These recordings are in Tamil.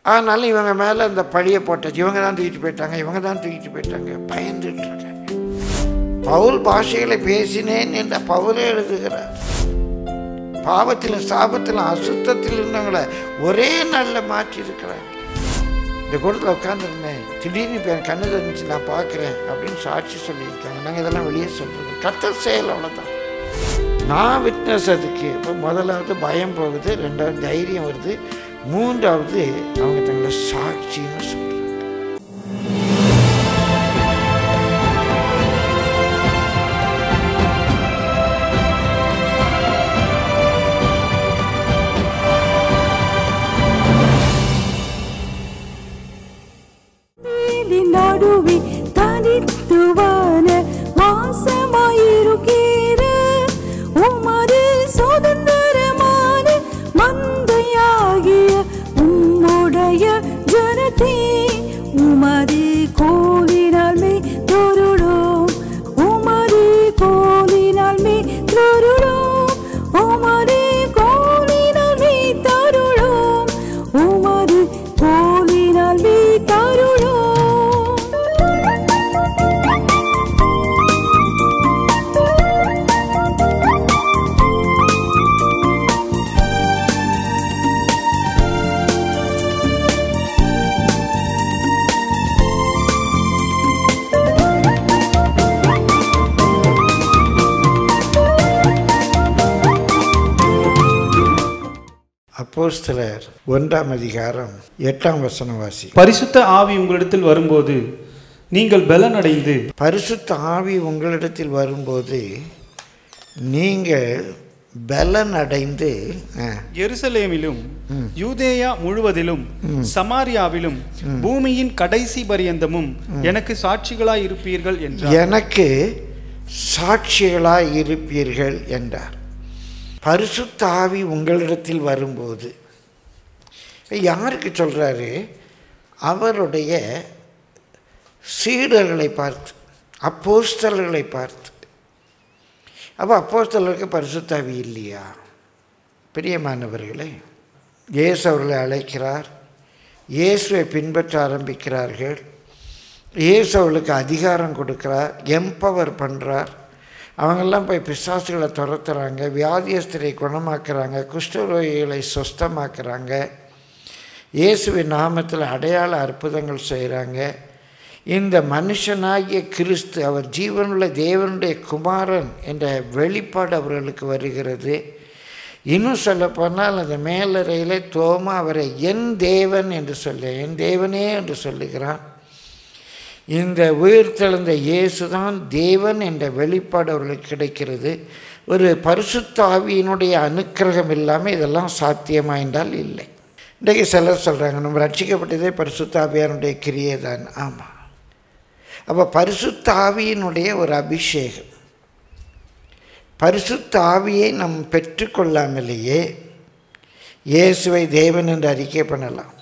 ஆனாலும் இவங்க மேலே இந்த பழியை போட்டாச்சு இவங்க தான் தூக்கிட்டு போயிட்டாங்க இவங்க தான் தூக்கிட்டு போயிட்டாங்க பயந்துட்டு இருக்காங்க பவுல் பாஷைகளை பேசினேன் என்ற பவுலே எழுதுகிறார் பாவத்திலும் சாபத்திலும் அசுத்தத்தில் இருந்தவங்களை ஒரே நாளில் மாற்றி இருக்கிறாங்க இந்த கூட்டத்தில் உட்காந்துருந்தேன் திடீர்னு இப்போ என் கண்ணு தெரிஞ்சு நான் பார்க்குறேன் அப்படின்னு சாட்சி சொல்லியிருக்காங்க நாங்கள் இதெல்லாம் வெளியே சொல்கிறது கத்த செயல் அவ்வளோதான் நான் விட்னஸ் அதுக்கு இப்போ முதலாவது பயம் போகுது ரெண்டாவது தைரியம் வருது மூன்றாவது அவங்க தங்களை சாட்சின்னு சொல்கிறாங்க வேலின் நடுவே தனித்துவான வாசமாயிருக்கிற உமது சுதந்திரமான மந்தையாகிய உம்முடைய ஜனத்தே உமது கோலினால் மே தொருளோம் உமது கோலினால் மே தொருளோம் உமது கோலினால் மே தருளோம் உமது கோலினால் மே தருளோம் அப்போஸ்தலர் ஒன்றாம் அதிகாரம் எட்டாம் வசனம் வாசி பரிசுத்த ஆவி உங்களிடத்தில் வரும்போது நீங்கள் பலனடைந்து பரிசுத்த ஆவி உங்களிடத்தில் வரும்போது நீங்கள் பலன் அடைந்து ஆ, எருசலேமிலும் யூதேயா முழுவதிலும் சமாரியாவிலும் பூமியின் கடைசி பரியந்தமும் எனக்கு சாட்சிகளாய் இருப்பீர்கள் என்றார் எனக்கு சாட்சிகளாய் இருப்பீர்கள் என்றார் பரிசுத்த ஆவி உங்களிடத்தில் வரும்போது யாருக்கு சொல்கிறாரு அவருடைய சீடர்களை பார்த்து அப்போஸ்தலர்களை பார்த்து அப்போ அப்போஸ்தலருக்கு பரிசுத்தாவி இல்லையா பிரியமானவர்களே இயேசு அவர்களை அழைக்கிறார் இயேசுவை பின்பற்ற ஆரம்பிக்கிறார்கள் இயேசு அவர்களுக்கு அதிகாரம் கொடுக்குறார் எம்பவர் பண்ணுறார் அவங்கெல்லாம் போய் பிசாசுகளை துரத்துறாங்க வியாதியஸ்தரை குணமாக்குறாங்க குஷ்டரோகிகளை சுஸ்தமாக்குறாங்க இயேசுவின் நாமத்தில் அடையாள அற்புதங்கள் செய்கிறாங்க இந்த மனுஷனாகிய கிறிஸ்து அவர் ஜீவனுள்ள தேவனுடைய குமாரன் என்ற வெளிப்பாடு அவர்களுக்கு வருகிறது இன்னும் சொல்லப்போனால் அந்த மேலறையிலே தோமா அவரை என் தேவன் என்று சொல்ல என் தேவனே என்று சொல்லுகிறான் இந்த உயிர்த்தெழுந்த இயேசுதான் தேவன் என்ற வெளிப்பாடு அவர்களுக்கு கிடைக்கிறது ஒரு பரிசுத்த ஆவியினுடைய அனுக்கிரகம் இல்லாமல் இதெல்லாம் சாத்தியமா என்றால் இல்லை இன்றைக்கு சிலர் சொல்கிறாங்க நம்ம ரட்சிக்கப்பட்டதே பரிசுத்த ஆவியானுடைய கிரியை தான் ஆமாம் அப்போ பரிசுத்த ஆவியினுடைய ஒரு அபிஷேகம் பரிசுத்த ஆவியை நம் பெற்றுக்கொள்ளாமலேயே இயேசுவை தேவன் என்று அறிக்கை பண்ணலாம்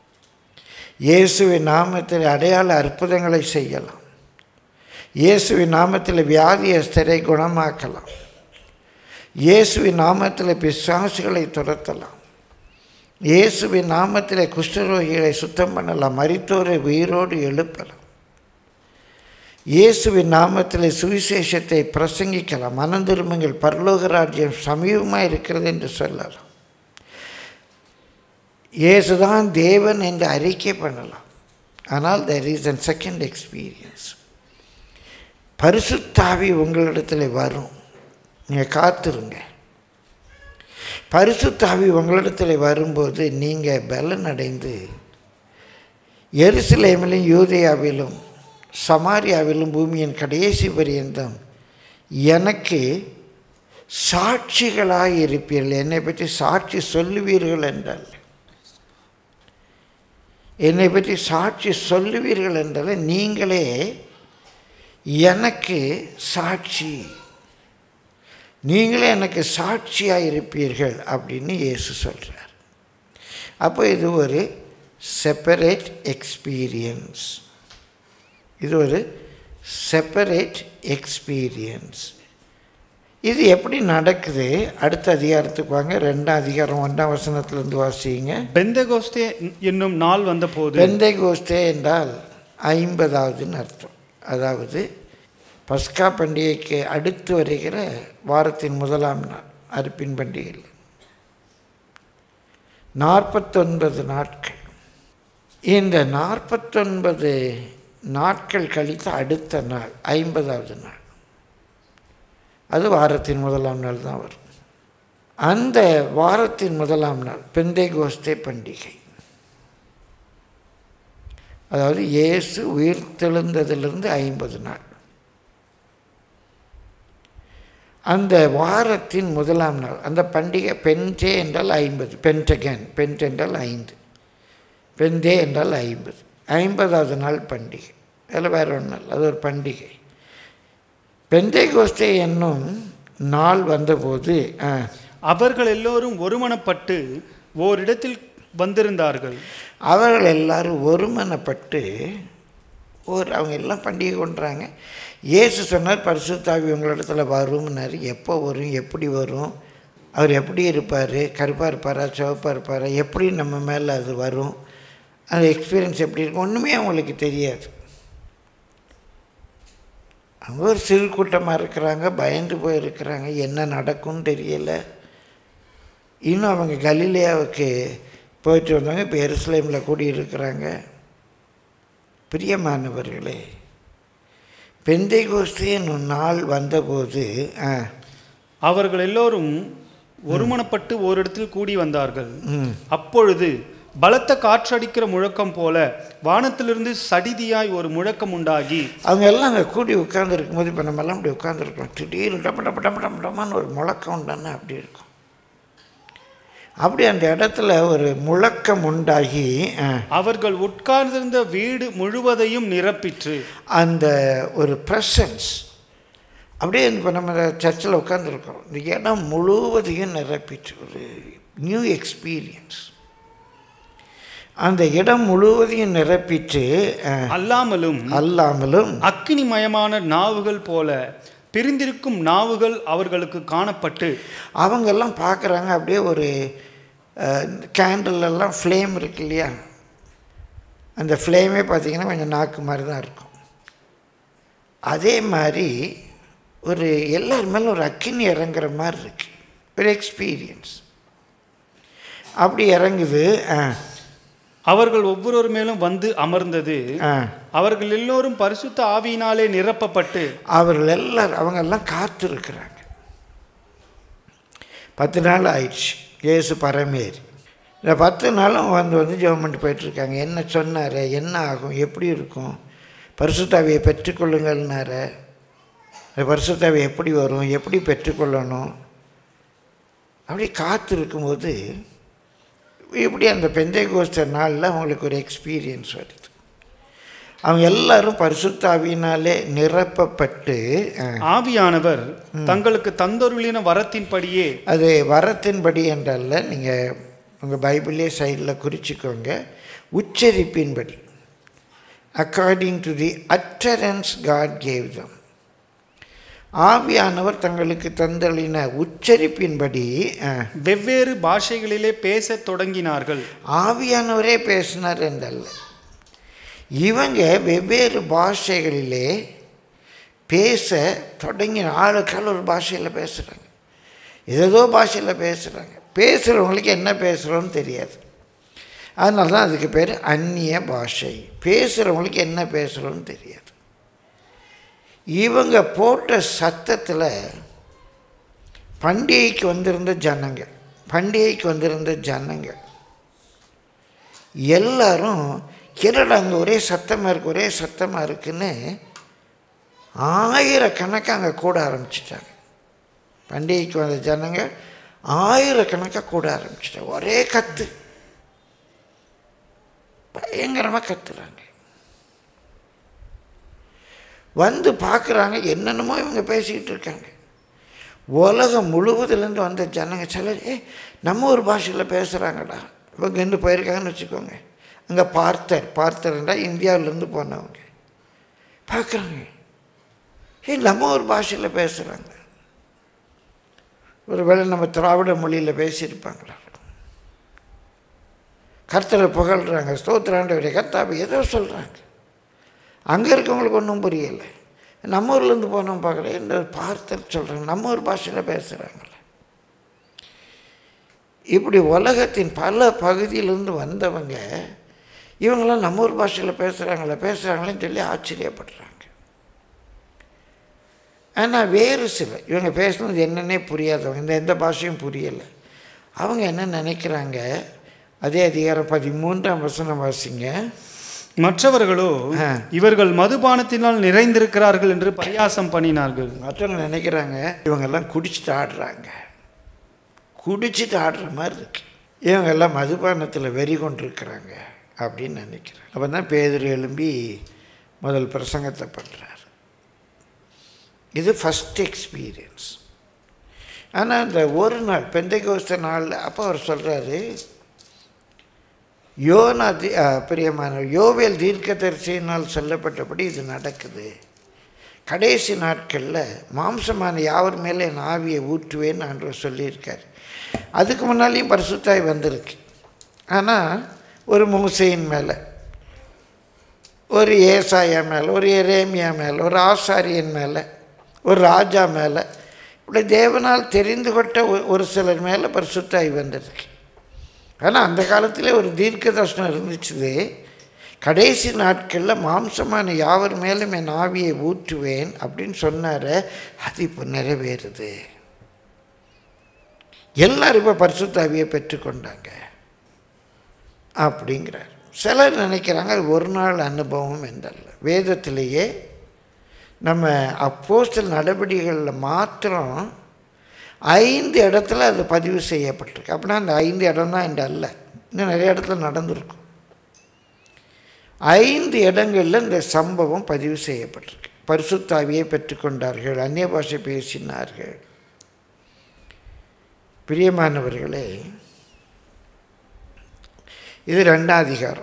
இயேசுவின் நாமத்தில் அடையாள அற்புதங்களை செய்யலாம் இயேசுவின் நாமத்தில் வியாதியஸ்தரை குணமாக்கலாம் இயேசுவின் நாமத்தில் பிசாசுகளை துரத்தலாம் இயேசுவின் நாமத்தில் குஷ்டரோகிகளை சுத்தம் பண்ணலாம் மரித்தோரை உயிரோடு எழுப்பலாம் இயேசுவின் நாமத்தில் சுவிசேஷத்தை பிரசங்கிக்கலாம் மனந்திருமங்கள் பரலோக ராஜ்யம் சமீபமாக இருக்கிறது என்று சொல்லலாம் இயேசுதான் தேவன் என்று அறிக்கை பண்ணலாம் ஆனால் there is an second experience பரிசுத்தாவி உங்களிடத்தில் வரும் நீங்கள் காத்துருங்க பரிசுத்தாவி உங்களிடத்தில் வரும்போது நீங்கள் பலன் அடைந்து எருசலேமிலும் யூதேயாவிலும் சமாரியாவிலும் பூமியின் கடைசி பரியந்தம் எனக்கு சாட்சிகளாக இருப்பீர்கள் என்னை பற்றி சாட்சி சொல்லுவீர்கள் என்றால் என்னை பற்றி சாட்சி சொல்லுவீர்கள் என்றால் நீங்களே எனக்கு சாட்சி நீங்களே எனக்கு சாட்சியாக இருப்பீர்கள் அப்படின்னு இயேசு சொல்கிறார் அப்போ இது ஒரு செப்பரேட் எக்ஸ்பீரியன்ஸ் இது ஒரு செப்பரேட் எக்ஸ்பீரியன்ஸ் இது எப்படி நடக்குது அடுத்த அதிகாரத்துக்கு வாங்க ரெண்டாம் அதிகாரம் ஒன்றாம் வசனத்திலிருந்து வாசிங்க பெந்தகோஸ்தே என்னும் நாள் வந்தபோது பெந்தை கோஸ்தே என்றால் ஐம்பதாவதுன்னு அர்த்தம் அதாவது பஸ்கா பண்டிகைக்கு அடுத்து வருகிற வாரத்தின் முதலாம் நாள் அறுப்பின் பண்டிகையில் நாற்பத்தொன்பது நாட்கள் இந்த நாற்பத்தொன்பது நாட்கள் கழித்து அடுத்த நாள் ஐம்பதாவது நாள் அது வாரத்தின் முதலாம் நாள் தான் வரும் அந்த வாரத்தின் முதலாம் நாள் பெந்தை கோஸ்தே பண்டிகை அதாவது இயேசு உயிர்த்தெழுந்ததிலிருந்து ஐம்பது நாள் அந்த வாரத்தின் முதலாம் நாள் அந்த பண்டிகை பென்டே என்றால் ஐம்பது பென்டகன் பென்ட் என்றால் ஐந்து பெந்தே என்றால் ஐம்பது ஐம்பதாவது நாள் பண்டிகை அதில் வேற ஒன்றும் இல்லை அது ஒரு பண்டிகை பெந்தை கோஸ்தே என்னும் நாள் வந்தபோது ஆ, அவர்கள் எல்லோரும் ஒருமனப்பட்டு ஓரிடத்தில் வந்திருந்தார்கள் அவர்கள் எல்லாரும் ஒருமனப்பட்டு ஒரு அவங்க எல்லாம் பண்டிகை கொண்டுறாங்க இயேசு சொன்னார் பரிசுத்தாவி உங்களிடத்துல வரும்னாரு எப்போ வரும் எப்படி வரும் அவர் எப்படி இருப்பார் கருப்பாக இருப்பாரா சிவப்பாக இருப்பாரா எப்படி நம்ம மேலே அது வரும் அந்த எக்ஸ்பீரியன்ஸ் எப்படி இருக்கும் ஒன்றுமே அவங்களுக்கு தெரியாது அவங்க ஒரு சிறு கூட்டமாக இருக்கிறாங்க பயந்து போயிருக்கிறாங்க என்ன நடக்கும்னு தெரியலை இன்னும் அவங்க கலிலேயாவுக்கு போயிட்டு வந்தாங்க இப்போ எருசலேமில் கூடி இருக்கிறாங்க பிரியமானவர்களே பெந்தை என்னும் நாள் வந்தபோது ஆ அவர்கள் எல்லோரும் ஒருமனப்பட்டு ஓரிடத்தில் கூடி வந்தார்கள் ம் அப்பொழுது பலத்த காற்றடிக்கிற முழக்கம் போல வானத்திலிருந்து சடிதியாய் ஒரு முழக்கம் உண்டாகி அவங்க எல்லாம் அங்கே கூடி உட்கார்ந்து போது இப்போ நம்ம எல்லாம் அப்படி உட்காந்துருக்கோம் திடீர்னு டப்ப டப்ப டப்ப டப்ப டப்பான்னு ஒரு முழக்கம் உண்டானே அப்படி இருக்கும் அப்படி அந்த இடத்துல ஒரு முழக்கம் உண்டாகி ஆ, அவர்கள் உட்கார்ந்திருந்த வீடு முழுவதையும் நிரப்பிற்று அந்த ஒரு ப்ரெசன்ஸ் அப்படியே இப்போ நம்ம சர்ச்சில் உட்காந்துருக்கோம் இந்த இடம் முழுவதையும் நிரப்பிச்சு ஒரு நியூ எக்ஸ்பீரியன்ஸ் அந்த இடம் முழுவதையும் நிரப்பிட்டு அஹ், அல்லாமலும் அல்லாமலும் அக்கினிமயமான நாவுகள் போல பிரிந்திருக்கும் நாவுகள் அவர்களுக்கு காணப்பட்டு அவங்கெல்லாம் பார்க்குறாங்க அப்படியே ஒரு கேண்டில் எல்லாம் ஃப்ளேம் இருக்கு இல்லையா அந்த ஃப்ளேமே பார்த்தீங்கன்னா கொஞ்சம் நாக்கு மாதிரி தான் இருக்கும் அதே மாதிரி ஒரு எல்லார் மேலும் ஒரு அக்கினி இறங்குற மாதிரி இருக்கு ஒரு எக்ஸ்பீரியன்ஸ் அப்படி இறங்குது ஆ அவர்கள் ஒவ்வொருவர் மேலும் வந்து அமர்ந்தது ஆ அவர்கள் எல்லோரும் பரிசுத்த ஆவியினாலே நிரப்பப்பட்டு அவர்கள் எல்லாரும் அவங்க எல்லாம் காத்திருக்கிறாங்க பத்து நாள் ஆயிடுச்சு இயேசு பரமேறி இந்த பத்து நாளும் வந்து வந்து ஜெபம் பண்ணிட்டு போயிட்டுருக்காங்க என்ன சொன்னார் என்ன ஆகும் எப்படி இருக்கும் பரிசுத்தாவியை பெற்றுக்கொள்ளுங்கள்னாரு அந்த பரிசுத்தாவி எப்படி வரும் எப்படி பெற்றுக்கொள்ளணும் அப்படி காத்திருக்கும்போது இப்படி அந்த பெந்தை கோஸ்த நாளில் அவங்களுக்கு ஒரு எக்ஸ்பீரியன்ஸ் வருது அவங்க எல்லாரும் பரிசுத்தாவியினாலே நிரப்பப்பட்டு அஹ், ஆவியானவர் தங்களுக்கு தந்தொருளின வரத்தின்படியே அது வரத்தின்படி என்றல்ல நீங்கள் உங்கள் பைபிளே சைடில் குறிச்சிக்கோங்க உச்சரிப்பின்படி according to the utterance God gave them ஆவியானவர் தங்களுக்கு தந்தளின உச்சரிப்பின்படி அஹ், வெவ்வேறு பாஷைகளிலே பேசத் தொடங்கினார்கள் ஆவியானவரே பேசினார் என்றல்ல இவங்க வெவ்வேறு பாஷைகளிலே பேச தொடங்கின ஆளுக்கால் ஒரு பாஷையில் பேசுகிறாங்க ஏதோ பாஷையில் பேசுகிறாங்க பேசுகிறவங்களுக்கு என்ன பேசுகிறோன்னு தெரியாது அதனால தான் அதுக்கு பேர் அந்நிய பாஷை பேசுகிறவங்களுக்கு என்ன பேசுகிறோன்னு தெரியாது இவங்க போட்ட சத்தத்தில் பண்டிகைக்கு வந்திருந்த ஜனங்க பண்டிகைக்கு வந்திருந்த ஜனங்க எல்லாரும் என்னடா அங்கே ஒரே சத்தமாக இருக்கு ஒரே சத்தமாக இருக்குன்னு ஆயிரக்கணக்காக அங்கே கூட ஆரம்பிச்சிட்டாங்க பண்டிகைக்கு வந்த ஜனங்க ஆயிரக்கணக்காக கூட ஆரம்பிச்சிட்டாங்க ஒரே கத்து பயங்கரமாக கத்துறாங்க வந்து பார்க்குறாங்க என்னென்னமோ இவங்க பேசிக்கிட்டு இருக்காங்க உலகம் முழுவதுலேருந்து வந்த ஜனங்க சிலர் ஏ நம்ம ஒரு பாஷையில் பேசுகிறாங்கடா இவங்க இருந்து போயிருக்காங்கன்னு வச்சுக்கோங்க அங்கே பார்த்தர் பார்த்தர்ன்றா இந்தியாவிலேருந்து போனவங்க பார்க்குறாங்க ஏ நம்ம ஒரு பாஷையில் பேசுகிறாங்க ஒருவேளை நம்ம திராவிட மொழியில் பேசியிருப்பாங்களா கர்த்தரை புகழ்கிறாங்க ஸ்தோத்திராண்டவரை கர்த்தாவை ஏதோ சொல்கிறாங்க அங்கே இருக்கவங்களுக்கு ஒன்றும் புரியலை நம்ம ஊர்லேருந்து போனோம் பார்க்கல இந்த பார்த்தல் சொல்கிறாங்க நம்ம ஊர் பாஷையில் பேசுகிறாங்களே இப்படி உலகத்தின் பல பகுதியிலிருந்து வந்தவங்க இவங்களாம் நம்ம ஊர் பாஷையில் பேசுகிறாங்களே பேசுகிறாங்களேன்னு சொல்லி ஆச்சரியப்படுறாங்க ஆனால் வேறு சில இவங்க பேசுனது என்னன்னே புரியாதவங்க இந்த எந்த பாஷையும் புரியலை அவங்க என்ன நினைக்கிறாங்க அதே அதிகாரம் பதிமூன்றாம் வசனம் வாசிங்க மற்றவர்களோ ஆ. இவர்கள் மதுபானத்தினால் நிறைந்திருக்கிறார்கள் என்று பரியாசம் பண்ணினார்கள் மற்றவங்க நினைக்கிறாங்க இவங்கெல்லாம் குடிச்சிட்டு ஆடுறாங்க குடிச்சிட்டு ஆடுற மாதிரி இருக்கு இவங்கெல்லாம் மதுபானத்தில் வெறி கொண்டிருக்கிறாங்க அப்படின்னு நினைக்கிறேன் அப்போ தான் பேதர் எழும்பி முதல் பிரசங்கத்தை பண்ணுறார் இது ஃபஸ்ட் எக்ஸ்பீரியன்ஸ் ஆனால் இந்த ஒரு நாள் பெந்தைகோஸ்த நாளில் அப்போ அவர் சொல்கிறாரு யோனா தி ஆ, பிரியமான யோவேல் தீர்க்கதரிசியினால் சொல்லப்பட்டபடி இது நடக்குது கடைசி நாட்களில் மாம்சமான யாவர் மேலே என் ஆவியை ஊற்றுவேன்னு ஆண்டவர் சொல்லியிருக்கார் அதுக்கு முன்னாலேயும் பரிசுத்தாய் வந்திருக்கு ஆனால் ஒரு மூசையின் மேலே ஒரு ஏசாயா மேலே ஒரு எரேமியா மேலே ஒரு ஆசாரியன் மேலே ஒரு ராஜா மேலே இப்படி தேவனால் தெரிந்து கொட்ட ஒ- ஒரு சிலர் மேலே பரிசுத்தாய் வந்திருக்கு ஆனால் அந்த காலத்திலே ஒரு தீர்க்க தர்ஷனம் இருந்துச்சு கடைசி நாட்களில் மாம்சமான யாவர் மேலும் என் ஆவியை ஊற்றுவேன் அப்படின்னு சொன்னார் அது இப்போ நிறைவேறுது எல்லாரும் இப்போ பரிசுத்தாவியை பெற்றுக்கொண்டாங்க அப்படிங்கிறார் சிலர் நினைக்கிறாங்க அது ஒரு நாள் அனுபவம் என்றல்ல வேதத்திலேயே நம்ம அப்போஸ்தல் நடவடிக்கைகளில் மாத்திரம் ஐந்து இடத்துல அது பதிவு செய்யப்பட்டிருக்கு அப்படின்னா அந்த ஐந்து இடம் தான் என்று அல்ல இன்னும் நிறைய இடத்துல நடந்திருக்கும் ஐந்து இடங்களில் இந்த சம்பவம் பதிவு செய்யப்பட்டிருக்கு பரிசுத்தாவியை பெற்றுக்கொண்டார்கள் அந்நிய பாஷை பேசினார்கள் பிரியமானவர்களே இது ரெண்டாம் அதிகாரம்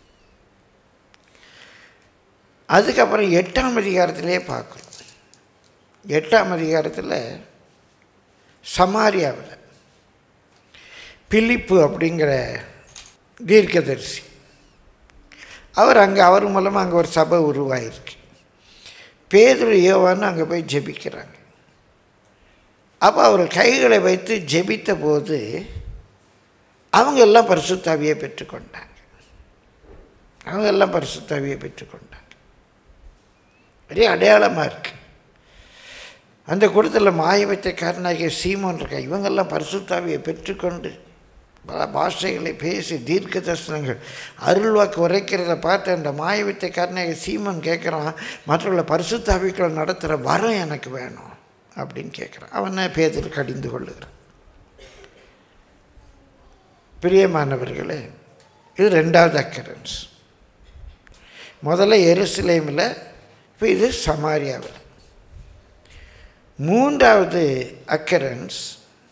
அதுக்கப்புறம் எட்டாம் அதிகாரத்திலே பார்க்குறோம் எட்டாம் அதிகாரத்தில் சமாரியாவில் பிலிப்பு அப்படிங்கிற தீர்க்கதரிசி அவர் அங்கே அவர் மூலமாக அங்கே ஒரு சபை உருவாயிருக்கு பேதுரு யோவான்னு அங்கே போய் ஜெபிக்கிறாங்க அப்போ அவர் கைகளை வைத்து ஜெபித்த போது அவங்க எல்லாம் பரிசுத்தாவியை பெற்றுக்கொண்டாங்க அவங்க எல்லாம் பரிசுத்தாவியை பெற்றுக்கொண்டாங்க பெரிய அடையாளமாக இருக்கு அந்த கூட்டத்தில் மாயவத்தைக்காரனாகிய சீமோன் இருக்கா இவங்கெல்லாம் பரிசுத்தாவியை பெற்றுக்கொண்டு பல பாஷைகளை பேசி தீர்க்க தரிசனங்கள் அருள்வாக்கு உரைக்கிறத பார்த்து அந்த மாயவித்தைக்காரனாகிய சீமோன் கேட்குறான் மற்றவர்களை பரிசுத்தாவிகளை நடத்துகிற வரம் எனக்கு வேணும் அப்படின்னு கேட்குறான் அவனை பேதர் கடிந்து கொள்ளுகிறான் பிரியமானவர்களே இது ரெண்டாவது அக்கரன்ஸ் முதல்ல எருசலேமில் இப்போ இது சமாரியாவில் மூன்றாவது அக்கரன்ஸ்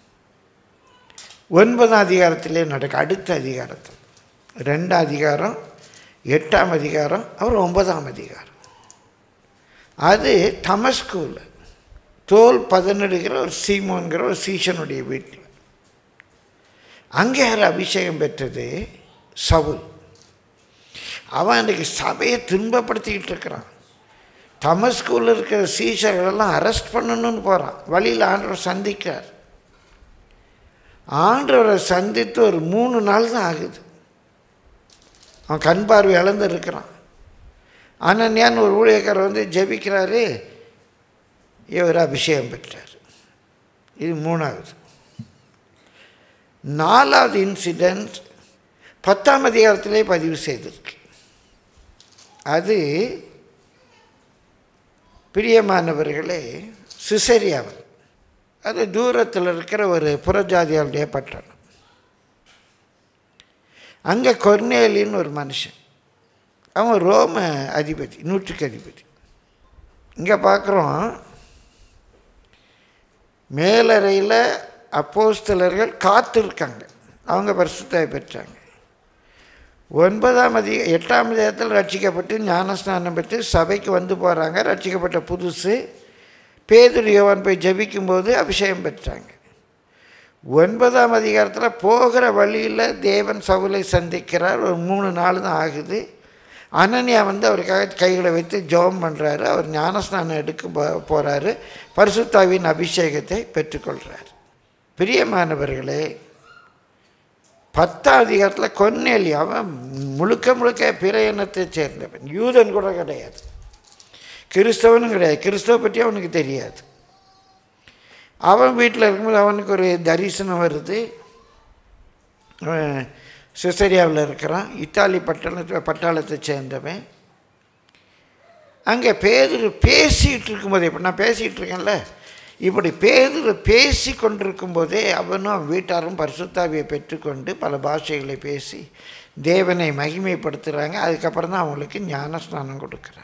ஒன்பதாம் அதிகாரத்திலே நடக்க அடுத்த அதிகாரத்தில் ரெண்டாம் அதிகாரம் எட்டாம் அதிகாரம் அப்புறம் ஒன்பதாம் அதிகாரம் அது தமஸ்கூவில் தோல் பதனிடுகிற ஒரு சீமோன்கிற ஒரு சீஷனுடைய வீட்டில் அங்கே யார் அபிஷேகம் பெற்றது சவுல் அவன் அன்றைக்கு சபையை துன்பப்படுத்திக்கிட்டு இருக்கிறான் தமஸ்கூலில் இருக்கிற சீஷர்களெல்லாம் அரெஸ்ட் பண்ணணும்னு போகிறான் வழியில் ஆண்டவர் சந்திக்கிறார் ஆண்டவரை சந்தித்து ஒரு மூணு நாள் தான் ஆகுது அவன் கண் பார்வை இழந்து இருக்கிறான் அனன்யான்னு ஒரு ஊழியக்காரர் வந்து ஜெபிக்கிறாரு இவர் அபிஷேகம் பெற்றார் இது மூணாவது நாலாவது இன்சிடெண்ட் பத்தாம் அதிகாரத்திலே பதிவு செய்திருக்கு அது பிரியமானவர்களே சிசரியாவில் அது தூரத்தில் இருக்கிற ஒரு புறஜாதியாருடைய பட்டணம் அங்கே கொர்னேலின்னு ஒரு மனுஷன் அவன் ரோம அதிபதி நூற்றுக்கு அதிபதி இங்கே பார்க்குறோம் மேலறையில் அப்போஸ்தலர்கள் காத்திருக்காங்க அவங்க பரிசுத்தாய் பெற்றாங்க ஒன்பதாம் அதிக எட்டாம் அதிகாரத்தில் ரட்சிக்கப்பட்டு ஞானஸ்நானம் பெற்று சபைக்கு வந்து போகிறாங்க ரட்சிக்கப்பட்ட புதுசு பேதுரு யோவான் போய் ஜெபிக்கும்போது அபிஷேகம் பெற்றாங்க ஒன்பதாம் அதிகாரத்தில் போகிற வழியில் தேவன் சவுலை சந்திக்கிறார் ஒரு மூணு நாள் தான் ஆகுது அனன்யா வந்து அவருக்காக கைகளை வைத்து ஜெபம் பண்ணுறாரு அவர் ஞானஸ்நானம் எடுக்க போ போகிறாரு பரிசுத்தாவின் அபிஷேகத்தை பெற்றுக்கொள்கிறார் பிரியமானவர்களே பத்தாம் அதிகாரத்தில் கொன்னேலி அவன் முழுக்க முழுக்க பிற இனத்தை சேர்ந்தவன் யூதன் கூட கிடையாது கிறிஸ்தவனும் கிடையாது கிறிஸ்தவ பற்றி அவனுக்கு தெரியாது அவன் வீட்டில் இருக்கும்போது அவனுக்கு ஒரு தரிசனம் வருது அவன் சிசரியாவில் இருக்கிறான் இத்தாலி பட்டணத்தை பட்டாளத்தை சேர்ந்தவன் அங்கே பேதர் பேசிகிட்டு இருக்கும்போதே இப்போ நான் பேசிகிட்டு இருக்கேன்ல இப்படி பேதர் பேசி கொண்டிருக்கும்போதே அவனும் அவன் வீட்டாரும் பரிசுத்தாவியை பெற்றுக்கொண்டு பல பாஷைகளை பேசி தேவனை மகிமைப்படுத்துகிறாங்க அதுக்கப்புறம் தான் அவங்களுக்கு ஞானஸ்நானம் கொடுக்குறாங்க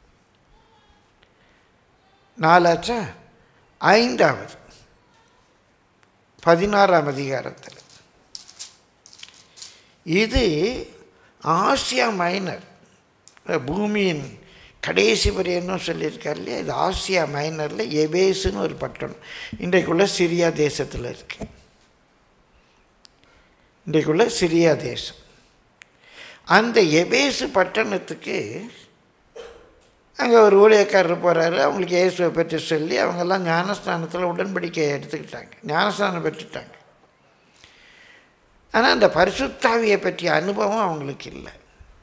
நாலாச்சா ஐந்தாவது பதினாறாம் அதிகாரத்தில் இது ஆசியா மைனர் பூமியின் கடைசி பரியன்னு சொல்லியிருக்கார் இல்லையா இது ஆசியா மைனரில் எபேசுன்னு ஒரு பட்டணம் இன்றைக்குள்ள சிரியா தேசத்தில் இருக்கு இன்றைக்குள்ள சிரியா தேசம் அந்த எபேசு பட்டணத்துக்கு அங்கே ஒரு ஊழியக்காரர் போகிறாரு அவங்களுக்கு இயேசுவை பற்றி சொல்லி அவங்கெல்லாம் ஞானஸ்தானத்தில் உடன்படிக்கை எடுத்துக்கிட்டாங்க ஞானஸ்தானம் பெற்றுட்டாங்க ஆனால் அந்த பரிசுத்தாவியை பற்றிய அனுபவம் அவங்களுக்கு இல்லை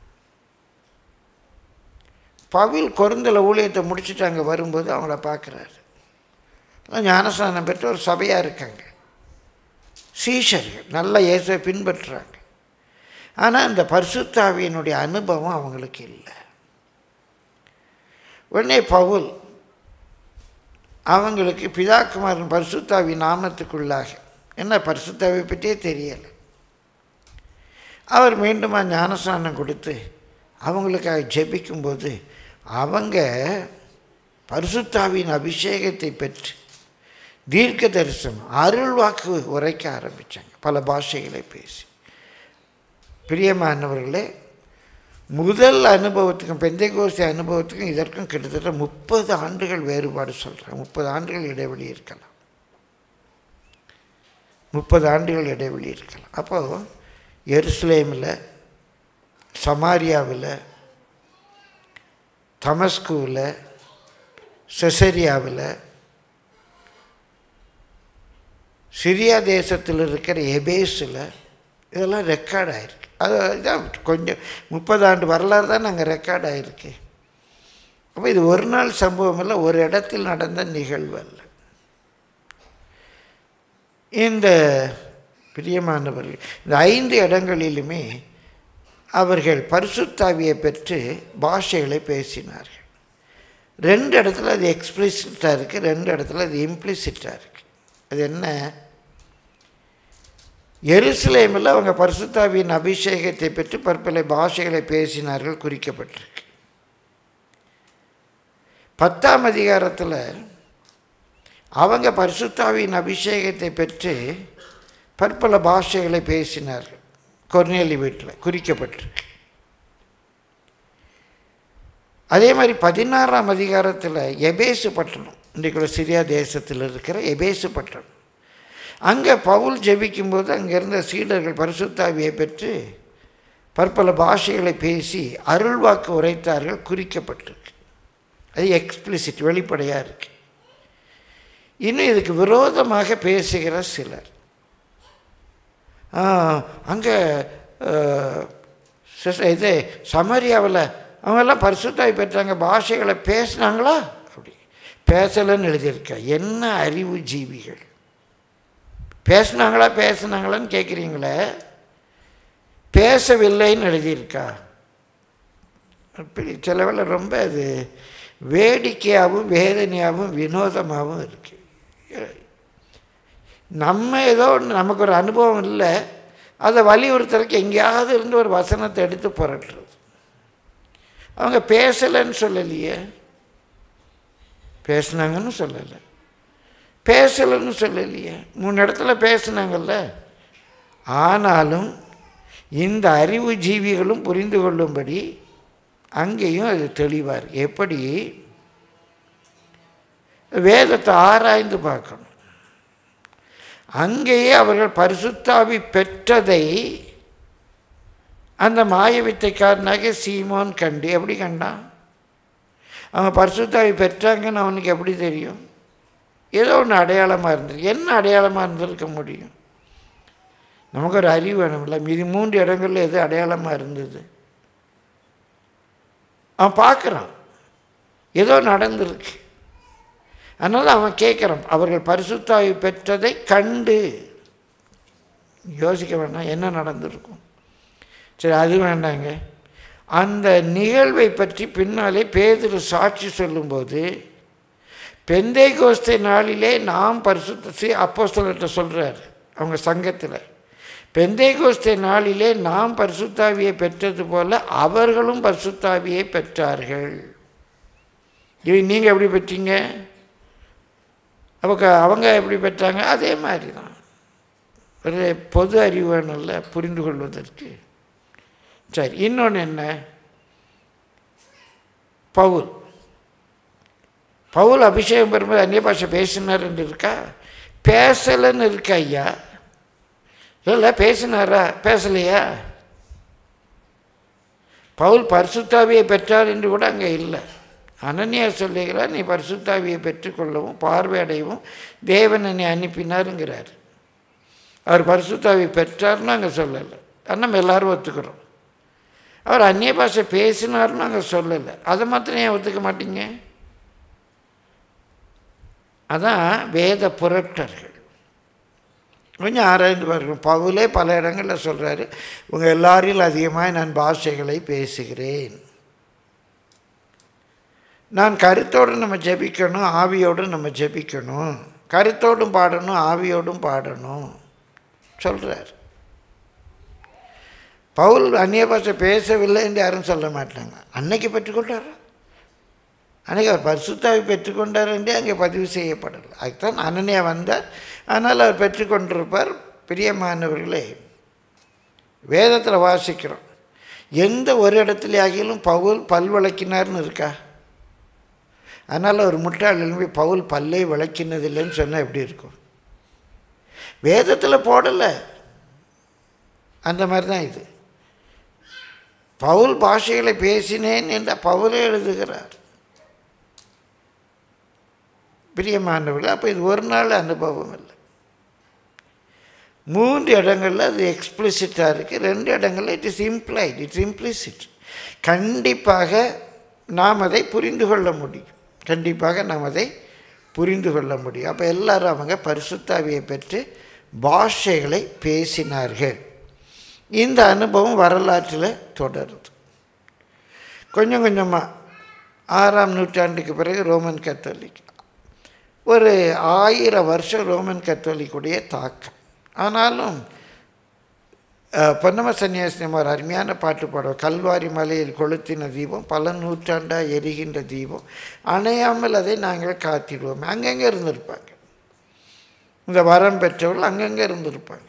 பவில் கொருந்தில் ஊழியத்தை முடிச்சுட்டு அங்கே வரும்போது அவங்கள பார்க்குறாரு ஞானஸ்தானம் பெற்று ஒரு சபையாக இருக்காங்க சீஷர்கள் நல்ல இயேசுவை பின்பற்றுறாங்க ஆனால் அந்த பரிசுத்தாவியினுடைய அனுபவம் அவங்களுக்கு இல்லை உடனே பவுல் அவங்களுக்கு பிதாக்குமாரன் பரிசுத்தாவி நாமத்துக்குள்ளாக என்ன பரிசுத்தாவை பற்றியே தெரியலை அவர் மீண்டுமா ஞானஸ்நானம் கொடுத்து அவங்களுக்காக ஜெபிக்கும்போது அவங்க பரிசுத்தாவின் அபிஷேகத்தை பெற்று தீர்க்க தரிசனம் அருள் வாக்கு உரைக்க ஆரம்பித்தாங்க பல பாஷைகளை பேசி பிரியமானவர்களே முதல் அனுபவத்துக்கும் பெந்தைகோசி அனுபவத்துக்கும் இதற்கும் கிட்டத்தட்ட முப்பது ஆண்டுகள் வேறுபாடு சொல்கிறேன் முப்பது ஆண்டுகள் இடைவெளி இருக்கலாம் முப்பது ஆண்டுகள் இடைவெளி இருக்கலாம் அப்போது எருசலேமில் சமாரியாவில் தமஸ்குவில் செசரியாவில் சிரியா தேசத்தில் இருக்கிற எபேஸில் இதெல்லாம் ரெக்கார்ட் ஆகிருக்கு அது இதான் கொஞ்சம் முப்பது ஆண்டு வரலாறு தான் நாங்கள் ரெக்கார்ட் ஆகிருக்கு அப்போ இது ஒரு நாள் சம்பவம் இல்லை ஒரு இடத்தில் நடந்த நிகழ்வு அல்ல இந்த பிரியமானவர்கள் இந்த ஐந்து இடங்களிலுமே அவர்கள் பரிசுத்தாவியை பெற்று பாஷைகளை பேசினார்கள் ரெண்டு இடத்துல அது எக்ஸ்பிளிசிட்டாக இருக்குது ரெண்டு இடத்துல அது இம்ப்ளிசிட்டாக இருக்குது அது என்ன எருசலேமில் அவங்க பரிசுத்தாவியின் அபிஷேகத்தை பெற்று பற்பல பாஷைகளை பேசினார்கள் குறிக்கப்பட்டிருக்கு பத்தாம் அதிகாரத்தில் அவங்க பரிசுத்தாவியின் அபிஷேகத்தை பெற்று பற்பல பாஷைகளை பேசினார்கள் கொர்நேலி வீட்டில் குறிக்கப்பட்டிருக்கு அதே மாதிரி பதினாறாம் அதிகாரத்தில் எபேசு பட்டணம் இன்றைக்குள்ள சிரியா தேசத்தில் இருக்கிற எபேசு பட்டணம் அங்கே பவுல் ஜெபிக்கும்போது அங்கே இருந்த சீடர்கள் பரிசுத்தாவியை பெற்று பற்பல பாஷைகளை பேசி அருள்வாக்கு உரைத்தார்கள் குறிக்கப்பட்டிருக்கு அது எக்ஸ்பிளிசிட் வெளிப்படையாக இருக்கு இன்னும் இதுக்கு விரோதமாக பேசுகிற சிலர் அங்கே இது சமரியாவில் அவங்கெல்லாம் பரிசுத்தாய் பெற்றாங்க பாஷைகளை பேசினாங்களா அப்படி பேசலைன்னு எழுதியிருக்கா என்ன அறிவு ஜீவிகள் பேசுனாங்களா பேசுனாங்களான்னு கேட்குறீங்களே பேசவில்லைன்னு எழுதியிருக்கா அப்படி சில வேளை ரொம்ப அது வேடிக்கையாகவும் வேதனையாகவும் வினோதமாகவும் இருக்குது நம்ம ஏதோ ஒன்று நமக்கு ஒரு அனுபவம் இல்லை அதை வலியுறுத்துறதுக்கு எங்கேயாவது இருந்து ஒரு வசனத்தை எடுத்து புரட்டுறது அவங்க பேசலைன்னு சொல்லலையே பேசுனாங்கன்னு சொல்லலை பேசலைன்னு சொல்லலையே மூணு இடத்துல பேசுனாங்கல்ல ஆனாலும் இந்த அறிவு ஜீவிகளும் புரிந்து கொள்ளும்படி அங்கேயும் அது தெளிவாக இருக்கு எப்படி வேதத்தை ஆராய்ந்து பார்க்கணும் அங்கேயே அவர்கள் பரிசுத்தாவி பெற்றதை அந்த மாய வித்தைக்காரனாக சீமோன் கண்டு எப்படி கண்டான் அவங்க பரிசுத்தாவி பெற்றாங்கன்னு அவனுக்கு எப்படி தெரியும் ஏதோ ஒன்று அடையாளமாக இருந்தது என்ன அடையாளமாக இருந்திருக்க முடியும் நமக்கு ஒரு அறிவு வேணும்ல மீதி மூன்று இடங்கள்ல எது அடையாளமாக இருந்தது அவன் பார்க்குறான் ஏதோ நடந்திருக்கு அதனால் அவன் கேட்குறான் அவர்கள் பரிசுத்தாவி பெற்றதை கண்டு யோசிக்க வேண்டாம் என்ன நடந்திருக்கும் சரி அது வேண்டாங்க அந்த நிகழ்வை பற்றி பின்னாலே பேதுரு சாட்சி சொல்லும்போது பெந்தை கோஸ்தை நாளிலே நாம் பரிசுத்த அப்போ சொல்லிட்ட சொல்கிறார் அவங்க சங்கத்தில் பெந்தை கோஸ்தை நாளிலே நாம் பரிசுத்தாவியை பெற்றது போல அவர்களும் பரிசுத்தாவியை பெற்றார்கள் இவ நீங்கள் எப்படி பெற்றீங்க அவங்க அவங்க எப்படி பெற்றாங்க அதே மாதிரி தான் ஒரு பொது அறிவு வேணும்ல புரிந்து கொள்வதற்கு சரி இன்னொன்று என்ன பவுல் பவுல் அபிஷேகம் பெறும்போது அந்நிய பாஷை பேசினார்ன்னு இருக்கா பேசலைன்னு இருக்கா ஐயா இல்லை பேசினாரா பேசலையா பவுல் பரிசுத்தாவியை பெற்றார் என்று கூட அங்கே இல்லை அனன்யா சொல்லுகிறார் நீ பரிசுத்தாவியை பெற்றுக்கொள்ளவும் பார்வையடையவும் தேவன் என்னை அனுப்பினாருங்கிறார் அவர் பரிசுத்தாவி பெற்றார்னு அங்கே சொல்லலை அது நம்ம எல்லாரும் ஒத்துக்கிறோம் அவர் அந்நிய பாஷை பேசினார்னு அங்கே சொல்லலை அதை மாத்திரம் ஏன் ஒத்துக்க மாட்டீங்க அதான் வேத புரட்டர்கள் கொஞ்சம் ஆராய்ந்து பாருங்க பவுலே பல இடங்களில் சொல்கிறாரு உங்கள் எல்லாரில் அதிகமாக நான் பாஷைகளை பேசுகிறேன் நான் கருத்தோடு நம்ம ஜெபிக்கணும் ஆவியோடு நம்ம ஜெபிக்கணும் கருத்தோடும் பாடணும் ஆவியோடும் பாடணும் சொல்கிறார் பவுல் அந்நிய பாஷை பேசவில்லை என்று யாரும் சொல்ல மாட்டாங்க அன்னைக்கு பெற்றுக்கொண்டார் அன்றைக்கி அவர் பரிசுத்தாவி பெற்றுக்கொண்டார் என்று அங்கே பதிவு செய்யப்படலை அதுதான் அனனியா வந்தார் ஆனால் அவர் பெற்றுக்கொண்டிருப்பார் பிரியமானவர்களே வேதத்தில் வாசிக்கிறோம் எந்த ஒரு இடத்துல ஆகிலும் பவுல் பல் விளக்கினார்னு இருக்கா அதனால் ஒரு முட்டாள் எழுப்பி பவுல் பல்லை விளக்கினதில்லைன்னு சொன்னால் எப்படி இருக்கும் வேதத்தில் போடலை அந்த மாதிரி தான் இது பவுல் பாஷைகளை பேசினேன் என்ற பவுலே எழுதுகிறார் பிரியமானவர்கள் அப்போ இது ஒரு நாள் அனுபவம் இல்லை மூன்று இடங்களில் அது எக்ஸ்பிளிசிட்டாக இருக்குது ரெண்டு இடங்களில் it is implied it's implicit கண்டிப்பாக நாம் அதை புரிந்து கொள்ள முடியும் கண்டிப்பாக நாம் அதை புரிந்து கொள்ள முடியும் அப்போ எல்லாரும் அவங்க பரிசுத்தாவியை பெற்று பாஷைகளை பேசினார்கள் இந்த அனுபவம் வரலாற்றில் தொடருது கொஞ்சம் கொஞ்சமாக ஆறாம் நூற்றாண்டுக்கு பிறகு ரோமன் கத்தோலிக் ஒரு ஆயிரம் வருஷம் ரோமன் கத்தோலிக்குடைய தாக்கம் ஆனாலும் பொன்னம சன்னியாசினம் ஒரு அருமையான பாட்டு பாடுவோம் கல்வாரி மலையில் கொளுத்தின தீபம் பல நூற்றாண்டாக எரிகின்ற தீபம் அணையாமல் அதை நாங்கள் காத்திடுவோம் அங்கங்கே இருந்திருப்பாங்க இந்த வரம் பெற்றவர்கள் அங்கங்கே இருந்திருப்பாங்க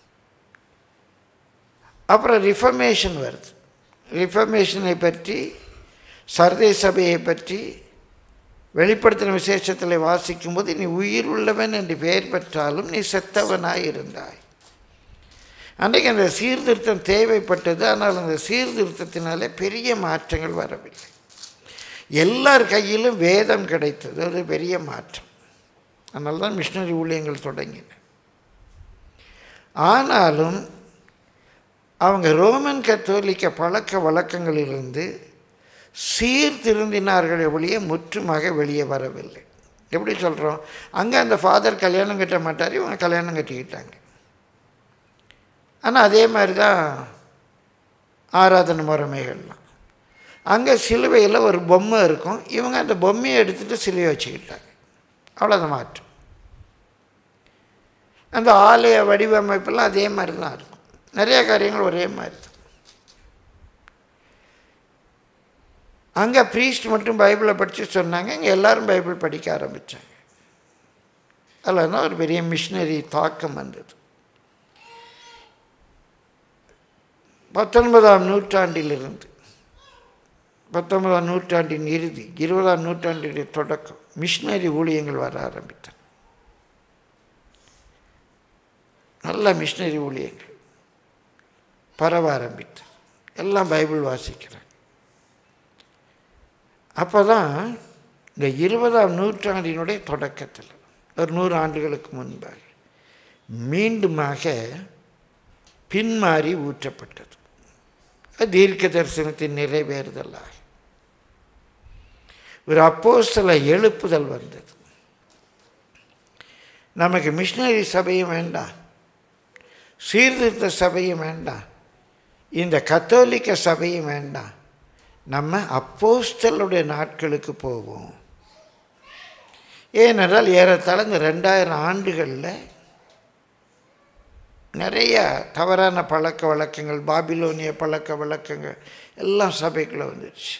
அப்புறம் ரிஃபர்மேஷன் வருது ரிஃபர்மேஷனை பற்றி சர்தை சபையை பற்றி வெளிப்படுத்தின விசேஷத்தில் வாசிக்கும்போது நீ உயிர் உள்ளவன் என்று பெயர் பெற்றாலும் நீ செத்தவனாய் இருந்தாய் அன்றைக்கு அந்த சீர்திருத்தம் தேவைப்பட்டது ஆனால் அந்த சீர்திருத்தத்தினாலே பெரிய மாற்றங்கள் வரவில்லை எல்லார் கையிலும் வேதம் கிடைத்தது ஒரு பெரிய மாற்றம் அதனால தான் மிஷினரி ஊழியங்கள் தொடங்கின ஆனாலும் அவங்க ரோமன் கத்தோலிக்க பழக்க வழக்கங்களிலிருந்து சீர்திருந்தினார்கள் ஒழிய முற்றுமாக வெளியே வரவில்லை எப்படி சொல்கிறோம் அங்கே அந்த ஃபாதர் கல்யாணம் கட்ட மாட்டார் இவங்க கல்யாணம் கட்டிக்கிட்டாங்க ஆனால் அதே மாதிரி தான் ஆராதனை முறைமைகள்லாம் அங்கே சிலுவையில் ஒரு பொம்மை இருக்கும் இவங்க அந்த பொம்மையை எடுத்துகிட்டு சிலுவை வச்சுக்கிட்டாங்க அவ்வளோதான் மாற்றம் அந்த ஆலய வடிவமைப்பெல்லாம் அதே மாதிரி தான் இருக்கும் நிறைய காரியங்கள் ஒரே மாதிரி தான் அங்கே ப்ரீஸ்ட் மட்டும் பைபிளை படித்து சொன்னாங்க இங்கே எல்லோரும் பைபிள் படிக்க ஆரம்பித்தாங்க அதில் தான் ஒரு பெரிய மிஷினரி தாக்கம் வந்தது பத்தொன்பதாம் நூற்றாண்டிலிருந்து பத்தொன்பதாம் நூற்றாண்டின் இறுதி இருபதாம் நூற்றாண்டின் தொடக்கம் மிஷினரி ஊழியங்கள் வர ஆரம்பித்தன நல்ல மிஷினரி ஊழியங்கள் பரவ ஆரம்பித்தது எல்லாம் பைபிள் வாசிக்கிறாங்க அப்போ தான் இந்த இருபதாம் நூற்றாண்டினுடைய தொடக்கத்தில் ஒரு நூறு ஆண்டுகளுக்கு முன்பாக மீண்டுமாக பின்மாறி ஊற்றப்பட்டது அது தீர்க்க தரிசனத்தின் நிறைவேறுதலாக ஒரு அப்போஸ்தல எழுப்புதல் வந்தது நமக்கு மிஷினரி சபையும் வேண்டாம் சீர்திருத்த சபையும் வேண்டாம் இந்த கத்தோலிக்க சபையும் வேண்டாம் நம்ம அப்போஸ்தலுடைய நாட்களுக்கு போவோம் ஏனென்றால் ஏறத்தாழ இந்த ரெண்டாயிரம் ஆண்டுகளில் நிறைய தவறான பழக்க வழக்கங்கள் பாபிலோனிய பழக்க வழக்கங்கள் எல்லாம் சபைக்குள்ளே வந்துடுச்சு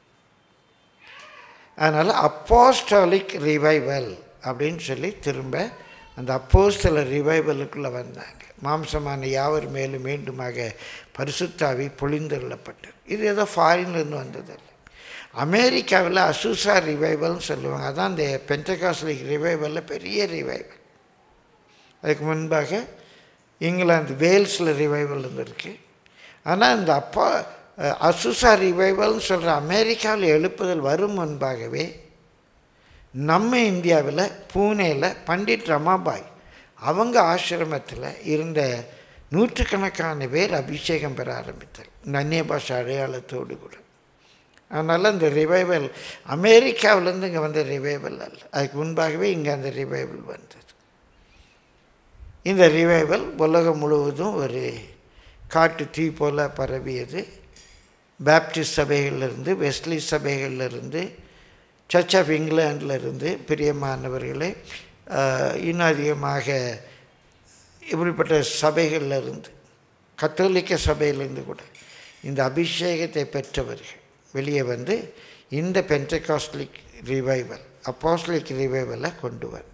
அதனால் அப்போஸ்டாலிக் ரிவைவல் அப்படின்னு சொல்லி திரும்ப அந்த அப்போஸ்தல ரிவைவலுக்குள்ளே வந்தாங்க மாம்சமான யாவர் மேலும் மீண்டுமாக பரிசுத்தாவி பொழிந்தருளப்பட்டது இது ஏதோ ஃபாரின்லேருந்து வந்ததில்லை அமெரிக்காவில் அசுசா ரிவைவல்னு சொல்லுவாங்க அதான் இந்த பென்டகாஸ்லிக் ரிவைவலில் பெரிய ரிவைவல் அதுக்கு முன்பாக இங்கிலாந்து வேல்ஸில் ரிவைவல் இருந்திருக்கு ஆனால் இந்த அப்பா அசுசா ரிவைவல்னு சொல்கிற அமெரிக்காவில் எழுப்புதல் வரும் முன்பாகவே நம்ம இந்தியாவில் பூனேயில் பண்டிட் ரமாபாய் அவங்க ஆசிரமத்தில் இருந்த நூற்றுக்கணக்கான பேர் அபிஷேகம் பெற ஆரம்பித்தார் இந்த அந்நிய பாஷை அடையாளத்தோடு கூட அதனால் இந்த ரிவைவல் அமெரிக்காவிலேருந்து இங்கே வந்த ரிவைவல் அல்ல அதுக்கு முன்பாகவே இங்கே அந்த ரிவைவல் வந்தது இந்த ரிவைவல் உலகம் முழுவதும் ஒரு காட்டு தீ போல பரவியது பேப்டிஸ்ட் சபைகளிலிருந்து வெஸ்லி சபைகளிலிருந்து சர்ச் ஆஃப் இங்கிலாண்டிலிருந்து பிரியமானவர்களே இன்னும் அதிகமாக இப்படிப்பட்ட சபைகளில் இருந்து கத்தோலிக்க சபையிலிருந்து கூட இந்த அபிஷேகத்தை பெற்றவர்கள் வெளியே வந்து இந்த பென்டகாஸ்லிக் ரிவைவல் அப்போஸ்லிக் ரிவைவலை கொண்டு வந்தாங்க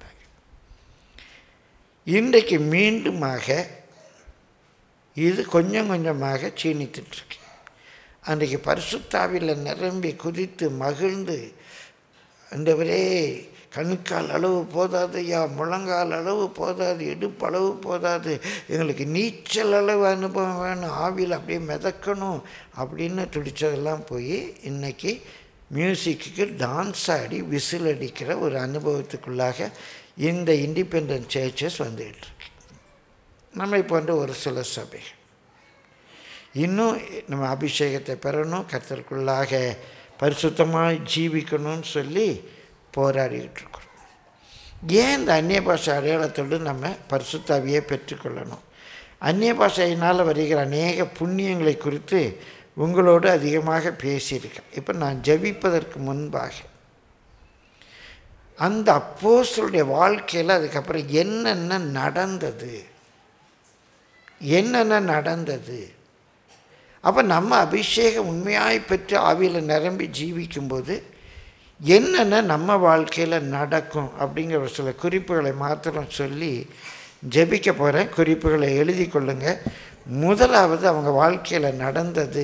இன்றைக்கு மீண்டுமாக இது கொஞ்சம் கொஞ்சமாக சீனித்துட்ருக்கு அன்றைக்கு பரிசுத்தாவில் நிரம்பி குதித்து மகிழ்ந்து அந்தவரே கணுக்கால் அளவு போதாது ஐயா முழங்கால் அளவு போதாது இடுப்பு அளவு போதாது எங்களுக்கு நீச்சல் அளவு அனுபவம் வேணும் ஆவியில் அப்படியே மிதக்கணும் அப்படின்னு துடித்ததெல்லாம் போய் இன்றைக்கி மியூசிக்கு டான்ஸ் ஆடி விசில் அடிக்கிற ஒரு அனுபவத்துக்குள்ளாக இந்த இண்டிபெண்ட் சர்ச்சஸ் வந்துகிட்டு இருக்கு நம்மை போன்ற ஒரு சில சபைகள் இன்னும் நம்ம அபிஷேகத்தை பெறணும் கத்தருக்குள்ளாக பரிசுத்தமாக ஜீவிக்கணும்னு சொல்லி போராடிக்கிட்டு இருக்கிறோம் ஏன் இந்த அந்நிய பாஷை அடையாளத்தோடு நம்ம பரிசுத்தாவியே பெற்றுக்கொள்ளணும் அந்நிய பாஷையினால் வருகிற அநேக புண்ணியங்களை குறித்து உங்களோடு அதிகமாக பேசியிருக்கேன் இப்போ நான் ஜபிப்பதற்கு முன்பாக அந்த அப்போஸ்தலுடைய வாழ்க்கையில் அதுக்கப்புறம் என்னென்ன நடந்தது என்னென்ன நடந்தது அப்போ நம்ம அபிஷேகம் உண்மையாய் பெற்று ஆவியில் நிரம்பி ஜீவிக்கும்போது என்னென்ன நம்ம வாழ்க்கையில் நடக்கும் அப்படிங்கிற ஒரு சில குறிப்புகளை மாத்திரம் சொல்லி ஜெபிக்க போகிறேன் குறிப்புகளை எழுதி கொள்ளுங்க முதலாவது அவங்க வாழ்க்கையில் நடந்தது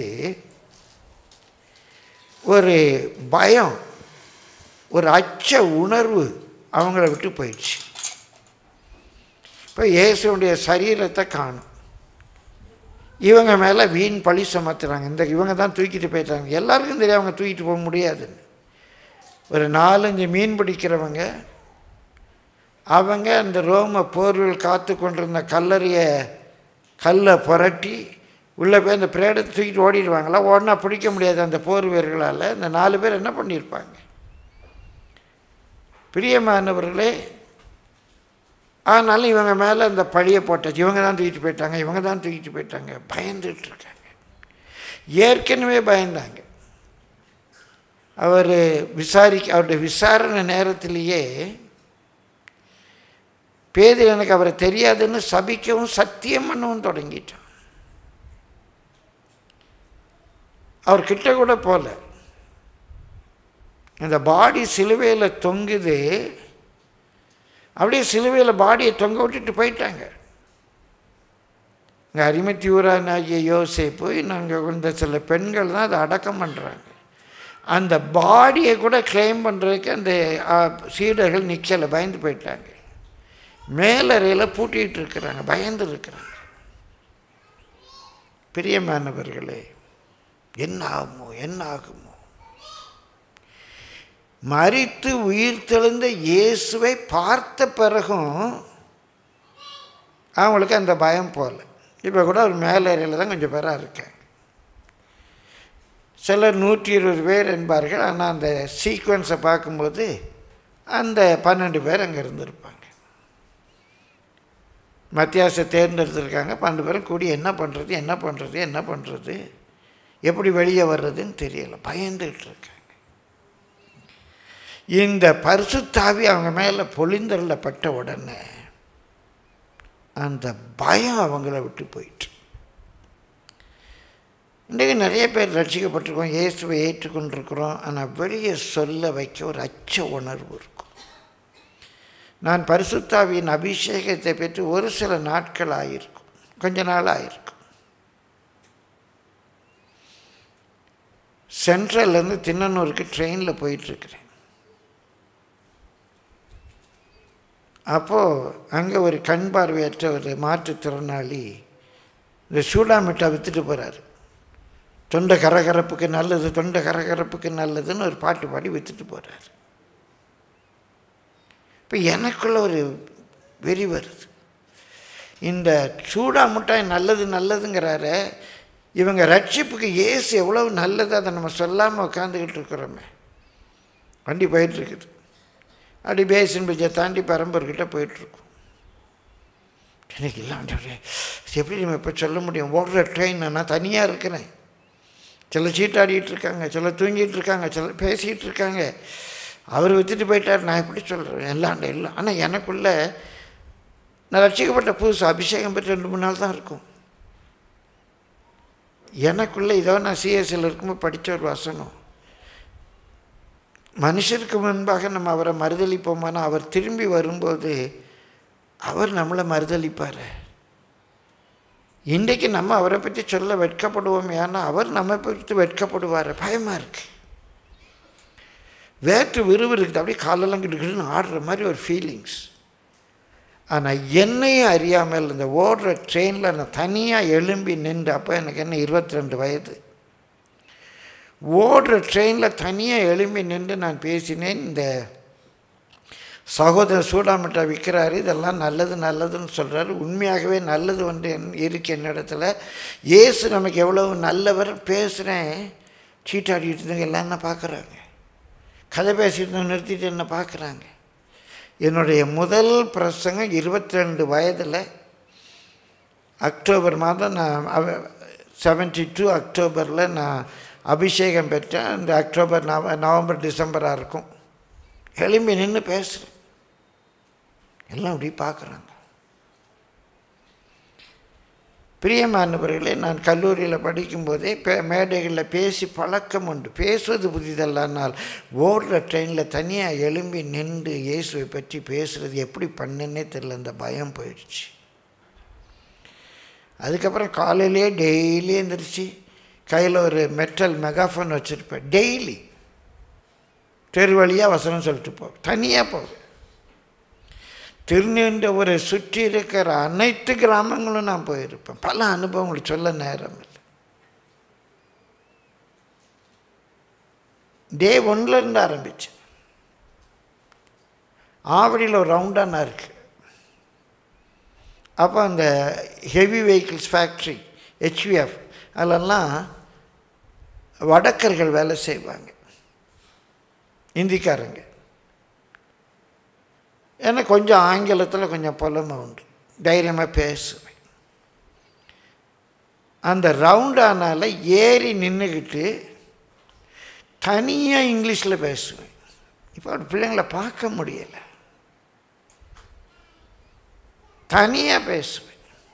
ஒரு பயம் ஒரு அச்ச உணர்வு அவங்கள விட்டு போயிடுச்சு இப்போ இயேசுடைய சரீரத்தை காணும் இவங்க மேலே வீண் பழி சுமத்துறாங்க இந்த இவங்க தான் தூக்கிட்டு போயிட்டாங்க எல்லாருக்கும் தெரியும் அவங்க தூக்கிட்டு போக முடியாதுன்னு ஒரு நாலஞ்சு மீன் பிடிக்கிறவங்க அவங்க அந்த ரோம போர்கள் காத்து கொண்டிருந்த கல்லறைய கல்லை புரட்டி உள்ளே போய் அந்த பிரேடத்தை தூக்கிட்டு ஓடிடுவாங்களா ஓடினா பிடிக்க முடியாது அந்த போர் வீரர்களால் இந்த நாலு பேர் என்ன பண்ணியிருப்பாங்க பிரியமானவர்களே ஆனாலும் இவங்க மேலே அந்த பழியை போட்டாச்சு இவங்க தான் தூக்கிட்டு போயிட்டாங்க இவங்க தான் தூக்கிட்டு போயிட்டாங்க பயந்துட்டு இருக்காங்க ஏற்கனவே பயந்தாங்க அவர் விசாரிக்க அவருடைய விசாரணை நேரத்திலேயே பேதில் எனக்கு அவரை தெரியாதுன்னு சபிக்கவும் சத்தியம் பண்ணவும் தொடங்கிட்டான் அவர் கிட்ட கூட போகல இந்த பாடி சிலுவையில் தொங்குது அப்படியே சிலுவையில் பாடியை தொங்க விட்டுட்டு போயிட்டாங்க இங்கே அரிமத்தியூரானாகிய யோசேப்பு நாங்கள் இந்த சில பெண்கள் தான் அதை அடக்கம் பண்ணுறாங்க அந்த பாடியை கூட கிளைம் பண்ணுறதுக்கு அந்த சீடர்கள் நிற்கலை பயந்து போயிட்டாங்க மேலறையில் பூட்டிகிட்டு இருக்கிறாங்க பயந்து இருக்கிறாங்க பிரியமானவர்களே என்ன ஆகுமோ என்ன ஆகுமோ மரித்து உயிர் தெழுந்த இயேசுவை பார்த்த பிறகும் அவங்களுக்கு அந்த பயம் போகல இப்போ கூட ஒரு மேலறையில் தான் கொஞ்சம் பேராக இருக்கேன் சிலர் நூற்றி இருபது பேர் என்பார்கள் ஆனால் அந்த சீக்வன்ஸை பார்க்கும்போது அந்த பன்னெண்டு பேர் அங்கே இருந்திருப்பாங்க மத்தியாசை தேர்ந்தெடுத்திருக்காங்க பன்னெண்டு பேரும் கூடி என்ன பண்ணுறது என்ன பண்ணுறது என்ன பண்ணுறது எப்படி வெளியே வர்றதுன்னு தெரியல பயந்துகிட்டு இருக்காங்க இந்த பரிசுத்தாவி அவங்க மேலே பொழிந்தள்ளப்பட்ட உடனே அந்த பயம் அவங்கள விட்டு போயிட்டு இன்றைக்கு நிறைய பேர் ரட்சிக்கப்பட்டிருக்கோம் இயேசுவை ஏற்றுக்கொண்டிருக்கிறோம் ஆனால் வெளியே சொல்ல வைக்க ஒரு அச்ச உணர்வு இருக்கும் நான் பரிசுத்தாவியின் அபிஷேகத்தை பெற்று ஒரு சில நாட்கள் ஆகியிருக்கும் கொஞ்ச நாள் ஆகிருக்கும் சென்ட்ரல்லேருந்து திண்ணனூருக்கு ட்ரெயினில் போயிட்டுருக்கிறேன் அப்போது அங்கே ஒரு கண் பார்வையற்ற ஒரு மாற்றுத்திறனாளி இந்த சூடாமிட்டா விற்றுட்டு போகிறாரு தொண்டை கரகரப்புக்கு நல்லது தொண்டை கரகரப்புக்கு நல்லதுன்னு ஒரு பாட்டு பாடி விற்றுட்டு போகிறாரு இப்போ எனக்குள்ள ஒரு வெறி வருது இந்த சூடா மிட்டாய் நல்லது நல்லதுங்கிறார இவங்க ரட்சிப்புக்கு ஏசு எவ்வளவு நல்லது அதை நம்ம சொல்லாமல் உட்காந்துக்கிட்டு இருக்கிறோமே வண்டி போயிட்டுருக்குது அப்படி பேசின் பிரிட்ஜை தாண்டி பெரம்பூர்கிட்ட போயிட்டுருக்கோம் எனக்கு இல்லை ஆண்டவரே இது எப்படி நம்ம இப்போ சொல்ல முடியும் ஓடுற ட்ரெயின் நான் தனியாக இருக்கிறேன் சில சீட்டாடிட்டு இருக்காங்க சில தூங்கிட்டு இருக்காங்க சில பேசிகிட்டு இருக்காங்க அவர் விற்றுட்டு போயிட்டார் நான் எப்படி சொல்கிறேன் எல்லாம் இல்லை ஆனால் எனக்குள்ள நான் ரட்சிக்கப்பட்ட புதுசு அபிஷேகம் பெற்று ரெண்டு மூணு நாள் தான் இருக்கும் எனக்குள்ளே இதோ நான் சிஎஸ்சியில் இருக்கும்போது படித்த ஒரு வசனம் மனுஷருக்கு முன்பாக நம்ம அவரை மறுதளிப்போமானா அவர் திரும்பி வரும்போது அவர் நம்மளை மறுதளிப்பார் இன்றைக்கு நம்ம அவரை பற்றி சொல்ல வெட்கப்படுவோம் ஏன்னா அவர் நம்ம பற்றி வெட்கப்படுவார் பயமாக இருக்கு வேற்று விறுவிறுக்குது அப்படியே காலெல்லாம் கிட்டுக்கிட்டுன்னு ஆடுற மாதிரி ஒரு ஃபீலிங்ஸ் ஆனால் என்னையும் அறியாமல் இந்த ஓடுற ட்ரெயினில் நான் தனியாக எழும்பி நின்று அப்போ எனக்கு என்ன இருபத்தி ரெண்டு வயது ஓடுற ட்ரெயினில் தனியாக எழும்பி நின்று நான் பேசினேன் இந்த சகோதரர் சூடாமட்டா விற்கிறாரு இதெல்லாம் நல்லது நல்லதுன்னு சொல்கிறாரு உண்மையாகவே நல்லது ஒன்று என் இருக்கு என்னிடத்துல இயேசு நமக்கு எவ்வளவு நல்லவர் பேசுகிறேன் சீட்டாடிட்டு இருந்தவங்க எல்லாம் என்ன பார்க்குறாங்க கதை பேசிட்டு நிறுத்திட்டு என்ன பார்க்குறாங்க என்னுடைய முதல் பிரசங்கம் இருபத்தி ரெண்டு வயதில் அக்டோபர் மாதம் நான் செவன்டி டூ அக்டோபரில் நான் அபிஷேகம் பெற்றேன் அந்த அக்டோபர் நவ நவம்பர் டிசம்பராக இருக்கும் எழும்பி நின்று பேசுகிறேன் எல்லாம் அப்படி பார்க்குறாங்க பிரியமானவர்களே நான் கல்லூரியில் படிக்கும்போதே பே மேடைகளில் பேசி பழக்கம் உண்டு பேசுவது புதிதல்லானால் ஓடுற ட்ரெயினில் தனியாக எழும்பி நின்று இயேசுவை பற்றி பேசுகிறது எப்படி பண்ணுன்னே தெரில அந்த பயம் போயிடுச்சு அதுக்கப்புறம் காலையிலே டெய்லி எழுந்திரிச்சு கையில் ஒரு மெட்டல் மெகாஃபோன் வச்சுருப்பேன் டெய்லி தெரு வழியாக வசனம் சொல்லிட்டு போவேன் தனியாக போவேன் திருநெண்டவரை சுற்றி இருக்கிற அனைத்து கிராமங்களும் நான் போயிருப்பேன் பல அனுபவங்கள் சொல்ல நேரம் இல்லை டே ஒன்லேருந்து ஆரம்பித்தேன் ஆவடியில் ஒரு ரவுண்டானா இருக்குது அப்போ அந்த ஹெவி வெஹிக்கிள்ஸ் ஃபேக்ட்ரி ஹெச்விஎஃப் அதிலெல்லாம் வடக்கர்கள் வேலை செய்வாங்க இந்திக்காரங்க ஏன்னா கொஞ்சம் ஆங்கிலத்தில் கொஞ்சம் புலமை உண்டு தைரியமாக பேசுவேன் அந்த ரவுண்டானால ஏறி நின்றுக்கிட்டு தனியாக இங்கிலீஷில் பேசுவேன் இப்போ அப்படி பிள்ளைங்களை பார்க்க முடியலை தனியாக பேசுவேன்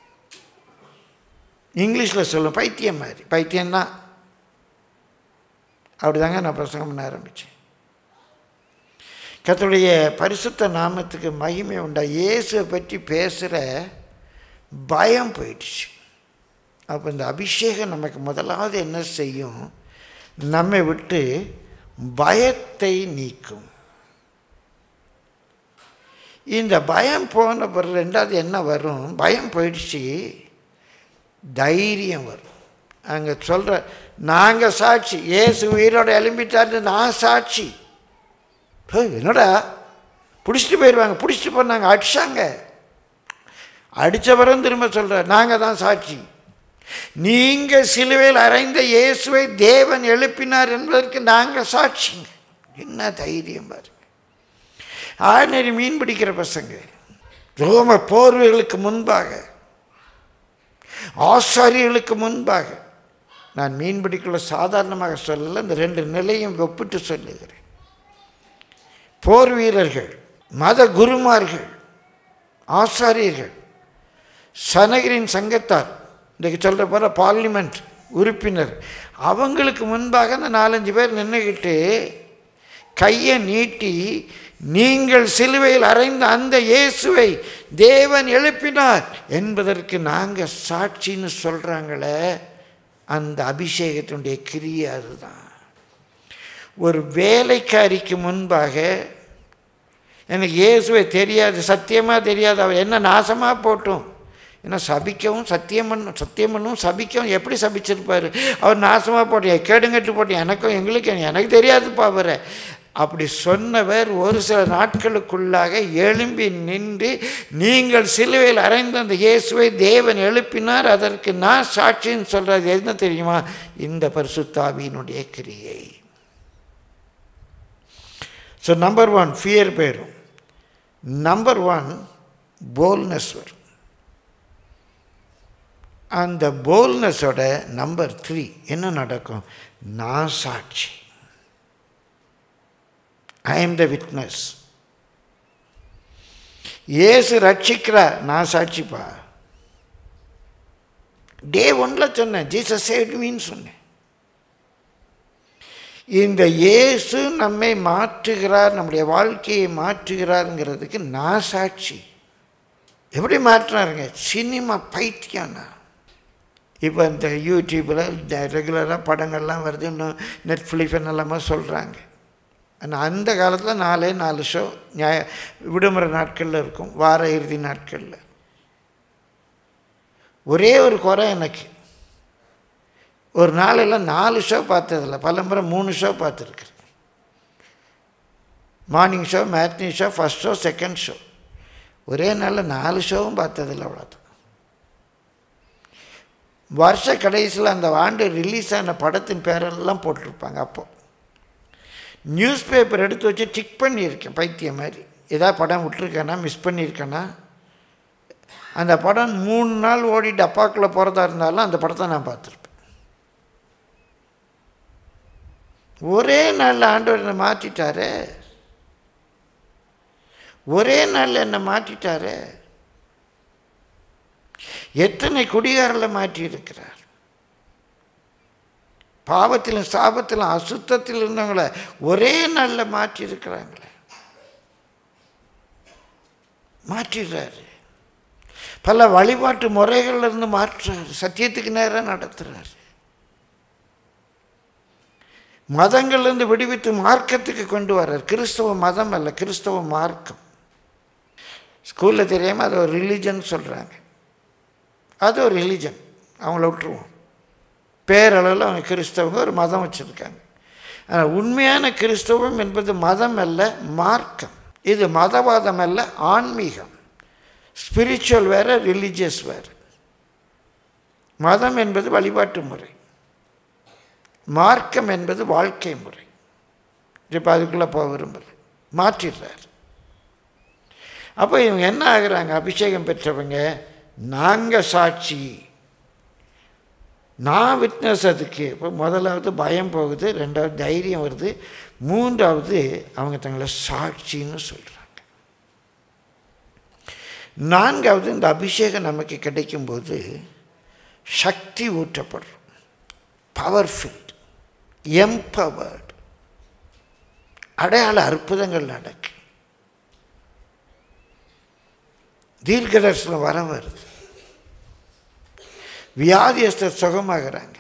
இங்கிலீஷில் சொல்லுவேன் பைத்தியம் மாதிரி பைத்தியம்தான் அப்படிதாங்க நான் பிரசங்கம் பண்ண ஆரம்பித்தேன் கத்தருடைய பரிசுத்த நாமத்துக்கு மகிமை உண்டா இயேசுவை பற்றி பேசுகிற பயம் போயிடுச்சு அப்போ இந்த அபிஷேகம் நமக்கு முதலாவது என்ன செய்யும் நம்மை விட்டு பயத்தை நீக்கும் இந்த பயம் போன பிறகு ரெண்டாவது என்ன வரும் பயம் போயிடுச்சு தைரியம் வரும் அங்கே சொல்கிற நாங்கள் சாட்சி ஏசு உயிரோட எழும்பிட்டாரு நான் சாட்சி ஏய், என்னடா பிடிச்சிட்டு போயிடுவாங்க பிடிச்சிட்டு போனாங்க அடிச்சாங்க அடித்தவரும் திரும்ப சொல்கிறார் நாங்கள் தான் சாட்சி நீங்கள் சிலுவையில் அறைந்த இயேசுவை தேவன் எழுப்பினார் என்பதற்கு நாங்கள் சாட்சிங்க என்ன தைரியம் பாருங்க ஆர்டினரி மீன் பிடிக்கிற பசங்க ரோம போர்வைகளுக்கு முன்பாக ஆசாரியர்களுக்கு முன்பாக நான் மீன் பிடிக்கல சாதாரணமாக சொல்லல இந்த ரெண்டு நிலையும் ஒப்பிட்டு சொல்லுகிறேன் போர் வீரர்கள் மத குருமார்கள் ஆசாரியர்கள் சனகரின் சங்கத்தார் இன்றைக்கு சொல்கிற போல பார்லிமெண்ட் உறுப்பினர் அவங்களுக்கு முன்பாக அந்த நாலஞ்சு பேர் நின்றுக்கிட்டு கையை நீட்டி நீங்கள் சிலுவையில் அறைந்த அந்த இயேசுவை தேவன் எழுப்பினார் என்பதற்கு நாங்கள் சாட்சின்னு சொல்கிறாங்களே அந்த அபிஷேகத்தினுடைய கிரியை அதுதான் ஒரு வேலைக்காரிக்கு முன்பாக எனக்கு இயேசுவை தெரியாது சத்தியமாக தெரியாது அவர் என்ன நாசமாக போட்டும் ஏன்னா சபிக்கவும் சத்தியம் பண்ணும் சத்தியம் பண்ணவும் சபிக்கவும் எப்படி சபிச்சிருப்பார் அவர் நாசமாக போட்டேன் கேடுங்கட்டு போட்டேன் எனக்கும் எங்களுக்கு எனக்கு தெரியாதுப்பா அவரை அப்படி சொன்னவர் ஒரு சில நாட்களுக்குள்ளாக எழும்பி நின்று நீங்கள் சிலுவையில் அறைந்த அந்த இயேசுவை தேவன் எழுப்பினார் அதற்கு நான் சாட்சின்னு சொல்கிறது என்ன தெரியுமா இந்த பரிசுத்தாவியினுடைய கிரியை ஸோ நம்பர் ஒன் ஃபியர் போயிடும் நம்பர் ஒன் போல்னஸ் வரும் அந்த போல்னஸோட நம்பர் த்ரீ என்ன நடக்கும் நான் சாட்சி ஐ எம் த விட்னஸ் ஏசு ரட்சிக்கிறார் நான் சாட்சிப்பா டே ஒன்றில் சொன்னேன் ஜீசஸ் சேவ்ட் மீன்னு சொன்னேன் இந்த இயேசு நம்மை மாற்றுகிறார் நம்முடைய வாழ்க்கையை மாற்றுகிறாருங்கிறதுக்கு நான் சாட்சி எப்படி மாற்றினாருங்க சினிமா பைத்தியம்னா இப்போ இந்த யூடியூப்பில் ரெகுலராக படங்கள்லாம் வருது இன்னும் நெட்ஃப்ளிக்ஸ் என்னெல்லாமோ சொல்கிறாங்க ஆனால் அந்த காலத்தில் நாலே நாலு ஷோ நியாய விடுமுறை நாட்களில் இருக்கும் வார இறுதி நாட்களில் ஒரே ஒரு குறை எனக்கு ஒரு நாளெல்லாம் நாலு ஷோ பார்த்ததில்ல பல முறை மூணு ஷோ பார்த்துருக்குறேன் morning show matinee show first show second show ஒரே நாளில் நாலு ஷோவும் பார்த்ததில்ல அவ்வளோதான் வருஷ கடைசியில் அந்த ஆண்டு ரிலீஸ் ஆன படத்தின் பேரெல்லாம் போட்டிருப்பாங்க அப்போ நியூஸ் பேப்பர் எடுத்து வச்சு டிக் பண்ணியிருக்கேன் பைத்தியம் மாதிரி ஏதாவது படம் விட்டுருக்கேனா மிஸ் பண்ணியிருக்கேனா அந்த படம் மூணு நாள் ஓடி டப்பாக்குள்ளே போகிறதா இருந்தாலும் அந்த படத்தை நான் பார்த்துருப்பேன் ஒரே நாளில் ஆண்டவர் என்னை மாற்றிட்டாரு ஒரே நாளில் என்னை மாற்றிட்டாரு எத்தனை குடிகாரில் மாற்றி இருக்கிறார் பாவத்திலும் சாபத்திலும் அசுத்தத்தில் இருந்தவங்கள ஒரே நாளில் மாற்றி இருக்கிறாங்களே மாற்றிடுறாரு பல வழிபாட்டு முறைகள்ல இருந்து மாற்றுறாரு சத்தியத்துக்கு நேராக நடத்துகிறாரு மதங்கள்லேருந்து விடுவித்து மார்க்கத்துக்கு கொண்டு வர்றார் கிறிஸ்தவ மதம் அல்ல கிறிஸ்தவ மார்க்கம் ஸ்கூலில் தெரியாமல் அது ஒரு ரிலிஜன் சொல்கிறாங்க அது ஒரு ரிலிஜன் அவங்கள விட்டுருவோம் பேரளவில் அவங்க கிறிஸ்தவங்க ஒரு மதம் வச்சுருக்காங்க ஆனால் உண்மையான கிறிஸ்தவம் என்பது மதம் அல்ல மார்க்கம் இது மதவாதம் அல்ல ஆன்மீகம் ஸ்பிரிச்சுவல் வேறு ரிலீஜியஸ் வேறு மதம் என்பது வழிபாட்டு முறை மார்க்கம் என்பது வாழ்க்கை முறை இப்போ அதுக்குள்ளே போக விரும்பல மாற்றிடுறார் அப்போ இவங்க என்ன ஆகுறாங்க அபிஷேகம் பெற்றவங்க நாங்கள் சாட்சி நான் விட்னஸ் அதுக்கு இப்போ முதலாவது பயம் போகுது ரெண்டாவது தைரியம் வருது மூன்றாவது அவங்க தங்களை சாட்சின்னு சொல்கிறாங்க நான்காவது இந்த அபிஷேகம் நமக்கு கிடைக்கும்போது சக்தி ஊற்றப்படுறோம் பவர்ஃபுல் எம்பவர்டு அடையாள அற்புதங்கள் நடக்கு தீர்க்கதர்சனம் வர வருது வியாதியஸ்தர் சுகமாகறாங்க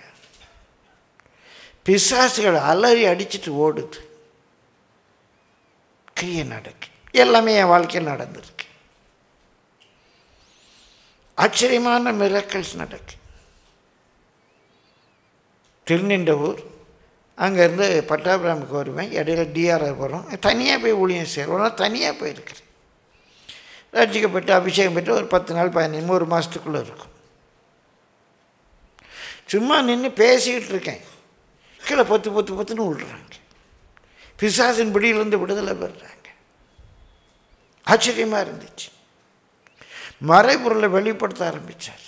பிசாசுகள் அலறி அடிச்சிட்டு ஓடுது கிரியை நடக்கு எல்லாமே என் வாழ்க்கையில் நடந்திருக்கு ஆச்சரியமான மிரக்கல்ஸ் நடக்கு திருநின்ற ஊர் அங்கேருந்து பட்டாபிராமுக்கு வருவேன் இடையில டிஆர்ஆர் வரும் தனியாக போய் ஊழியம் செய்கிறோம் தனியாக போயிருக்கிறேன் ரட்சிக்கப்பட்டு அபிஷேகம் பெற்று ஒரு பத்து நாள் பதினஞ்சு ஒரு மாதத்துக்குள்ளே இருக்கும் சும்மா நின்று பேசிக்கிட்டு இருக்கேன் கீழே பொத்து பொத்து பொத்துன்னு விழுறாங்க பிசாசின் பிடியிலேருந்து விடுதலை பெறுறாங்க ஆச்சரியமாக இருந்துச்சு மறைபொருளை வெளிப்படுத்த ஆரம்பித்தார்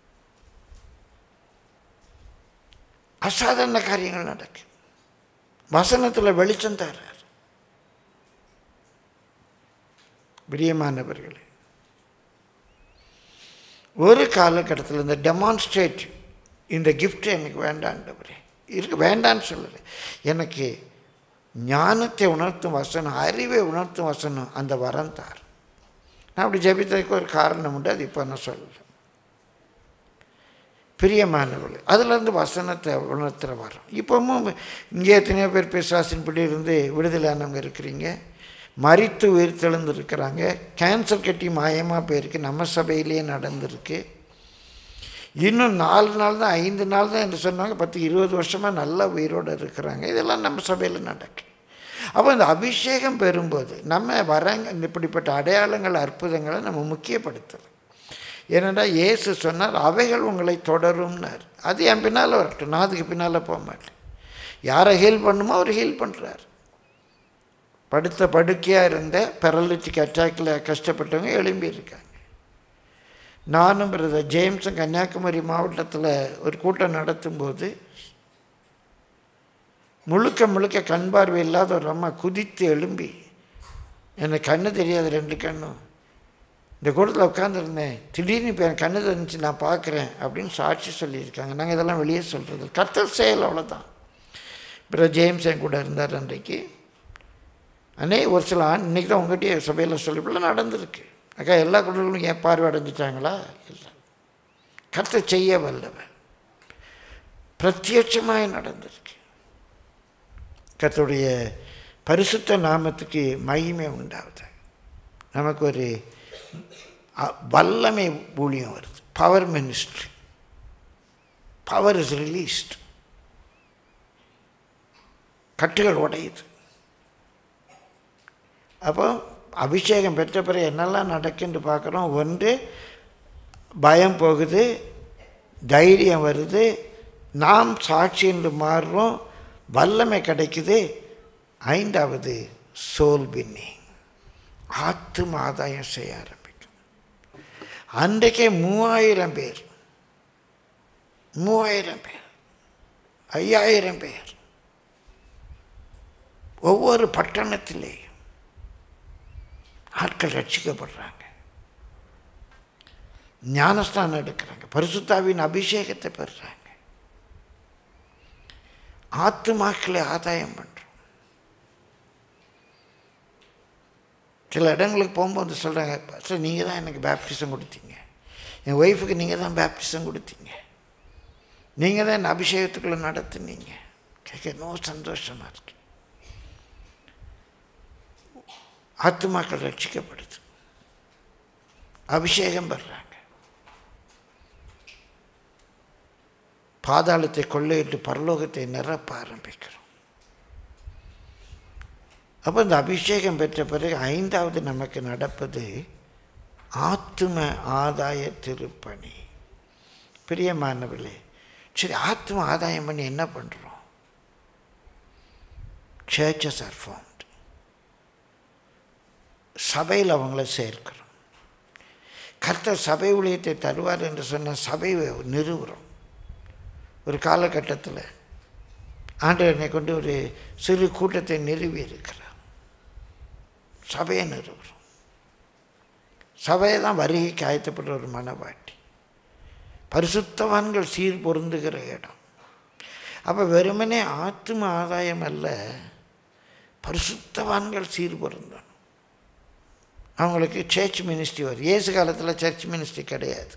அசாதாரண காரியங்கள் நடக்கும் வசனத்தில் வெளிச்சம் தர்றார் பிரியமானவர்களே ஒரு காலகட்டத்தில் இந்த டெமான்ஸ்ட்ரேட்டிவ் இந்த gift எனக்கு வேண்டாண்டவரே இருக்கு வேண்டான்னு சொல்லலை எனக்கு ஞானத்தை உணர்த்தும் வசனம் அறிவை உணர்த்தும் வசனம் அந்த வரம் தார் நான் அப்படி ஜெபித்ததுக்கு ஒரு காரணம் உண்டு அது இப்போ நான் சொல்லலை பிரியமானவர்கள் அதுலேருந்து வசனத்தை உணர்த்துகிற வரம் இப்போவும் இங்கே எத்தனையோ பேர் பிசாசின்படி இருந்து விடுதலையானவங்க இருக்கிறீங்க மறித்து உயிர் தெழுந்து இருக்கிறாங்க கேன்சர் கட்டி மாயமாக போயிருக்கு நம்ம சபையிலேயே நடந்திருக்கு இன்னும் நாலு நாள் தான் ஐந்து நாள் தான் என்று சொன்னாங்க பத்து இருபது வருஷமாக நல்ல உயிரோடு இருக்கிறாங்க இதெல்லாம் நம்ம சபையில் நடக்கு அப்போ இந்த அபிஷேகம் பெறும்போது நம்ம வரங்க இந்த இப்படிப்பட்ட அடையாளங்கள் அற்புதங்களை நம்ம முக்கியப்படுத்தலாம் ஏனென்றா இயேசு சொன்னார் அவைகள் உங்களை தொடரும்னார் அது என் பின்னால் வரட்டும் நான் அதுக்கு பின்னால் போக மாட்டேன் யாரை ஹீல் பண்ணுமோ அவர் ஹீல் பண்ணுறார் படுத்த படுக்கையாக இருந்த பெரலிட்டிக் அட்டாக்கில் கஷ்டப்பட்டவங்க எழும்பி இருக்காங்க நானும் பிரதர் ஜேம்ஸும் கன்னியாகுமரி மாவட்டத்தில் ஒரு கூட்டம் நடத்தும்போது முழுக்க முழுக்க கண் பார்வை இல்லாத ஒரு அம்மா குதித்து எழும்பி எனக்கு கண்ணு தெரியாது ரெண்டு கண்ணும் இந்த கூட்டத்தில் உட்காந்துருந்தேன் திடீர்னு இப்போ எனக்கு கண்ணு தெரிஞ்சு நான் பார்க்குறேன் அப்படின்னு சாட்சி சொல்லியிருக்காங்க நாங்கள் இதெல்லாம் வெளியே சொல்கிறது கர்த்தர் செயல் அவ்வளோதான் பிரதர் ஜேம்ஸ் என் கூட இருந்தார் அன்றைக்கு அண்ணே ஒரு சில ஆண் இன்றைக்கி தான் உங்கள்கிட்டயே சபையில் சொல்லிப்பில் நடந்திருக்கு அக்கா எல்லா குழந்தைகளும் ஏன் பார்வை அடைஞ்சிட்டாங்களா இல்லை கர்த்த செய்ய வல்லவன் பிரத்யட்சமாய் நடந்திருக்கு கர்த்தருடைய பரிசுத்த நாமத்துக்கு மகிமை உண்டாகுது நமக்கு ஒரு அ- வல்லமை ஊழியம் வருது power ministry power is released கட்டுகள் உடையுது அப்போ அபிஷேகம் பெற்ற பிறகு என்னெல்லாம் நடக்குன்னு பார்க்குறோம் ஒன்று பயம் போகுது தைரியம் வருது நாம் சாட்சி என்று மாறுறோம் வல்லமை கிடைக்குது ஐந்தாவது சோல் பின்னிங் ஆத்தும ஆதாயம் செய்ய ஆரம்பிக்கும் அன்றைக்கே மூவாயிரம் பேர் மூவாயிரம் பேர் ஐயாயிரம் பேர் ஒவ்வொரு பட்டணத்திலேயும் ஆட்கள் ரட்சிக்கப்படுறாங்க ஞானஸ்தானம் எடுக்கிறாங்க பரிசுத்தாவின் அபிஷேகத்தை பெறுறாங்க ஆத்துமாக்களை ஆதாயம் பண்ணுறோம் சில இடங்களுக்கு போகும்போது சொல்கிறாங்க சார் நீங்கள் தான் எனக்கு பேப்டிசம் கொடுத்தீங்க என் ஒய்ஃபுக்கு நீங்கள் தான் பேப்டிசம் கொடுத்தீங்க நீங்கள் தான் என் அபிஷேகத்துக்குள்ளே நடத்துனீங்க கேட்க இன்னும் சந்தோஷமாக இருக்கு ஆத்துமாக்கள் ரட்சிக்கப்படுது அபிஷேகம் பெறுறாங்க பாதாளத்தை கொள்ளையிட்டு பரலோகத்தை நிரப்ப ஆரம்பிக்கிறோம் அப்போ இந்த அபிஷேகம் பெற்ற பிறகு ஐந்தாவது நமக்கு நடப்பது ஆத்தும ஆதாய திருப்பணி பிரியமானவர்களே சரி ஆத்ம ஆதாயம் பண்ணி என்ன பண்ணுறோம் சர்ச்சஸ் ஆர் ஃபார்ம்ட் சபையில் அவங்கள சேர்க்கிறோம் கர்த்தர் சபை ஊழியத்தை தருவார் என்று சொன்ன சபை நிறுவுறோம் ஒரு காலகட்டத்தில் ஆண்டவர் என்னை கொண்டு ஒரு சிறு கூட்டத்தை நிறுவி இருக்கிறார் சபையை நிறுவுறோம் சபையை தான் வருகைக்கு ஆயத்தப்பட்ட ஒரு மனவாட்டி பரிசுத்தவான்கள் சீர் பொருந்துகிற இடம் அப்போ வெறுமனே ஆத்தும ஆதாயம் அல்ல பரிசுத்தவான்கள் சீர் பொருந்தணும் அவங்களுக்கு சர்ச் மினிஸ்ட்ரி வரும் இயேசு காலத்தில் சர்ச் மினிஸ்ட்ரி கிடையாது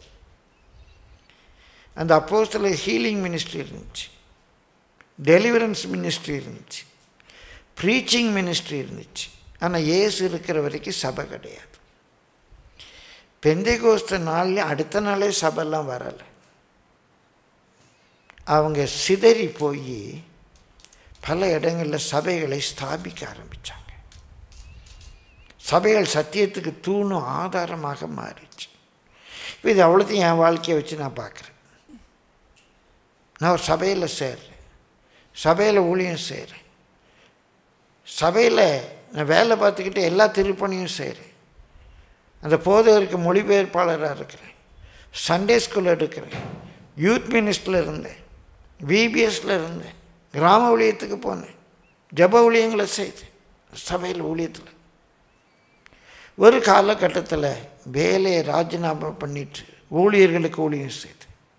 அந்த அப்போஸ்தல ஹீலிங் மினிஸ்ட்ரி இருந்துச்சு டெலிவரன்ஸ் மினிஸ்ட்ரி இருந்துச்சு ப்ரீச்சிங் மினிஸ்ட்ரி இருந்துச்சு ஆனால் இயேசு இருக்கிற வரைக்கும் சபை கிடையாது பெந்தைகோஸ்த நாள்லேயும் அடுத்த நாளே சபைலாம் வரலை அவங்க சிதறி போய் பல இடங்களில் சபைகளை ஸ்தாபிக்க ஆரம்பித்தாங்க சபைகள் சத்தியத்துக்கு தூணும் ஆதாரமாக மாறிச்சு இப்போ இது அவ்வளோத்தையும் என் வாழ்க்கையை வச்சு நான் பார்க்குறேன் நான் ஒரு சபையில் சேர்றேன் சபையில் ஊழியம் செய்கிறேன் சபையில் நான் வேலை பார்த்துக்கிட்டு எல்லா திருப்பணியும் செய்கிறேன் அந்த போதகருக்கு மொழிபெயர்ப்பாளராக இருக்கிறேன் சண்டே ஸ்கூல் எடுக்கிறேன் யூத் மினிஸ்டரில் இருந்தேன் விபிஎஸ்ல இருந்தேன் கிராம ஊழியத்துக்கு போனேன் ஜப ஊழியங்களை செய்தேன் சபையில் ஊழியத்தில் ஒரு காலகட்டத்தில் வேலையை ராஜினாமா பண்ணிட்டு ஊழியர்களுக்கு ஊழியம் செய்து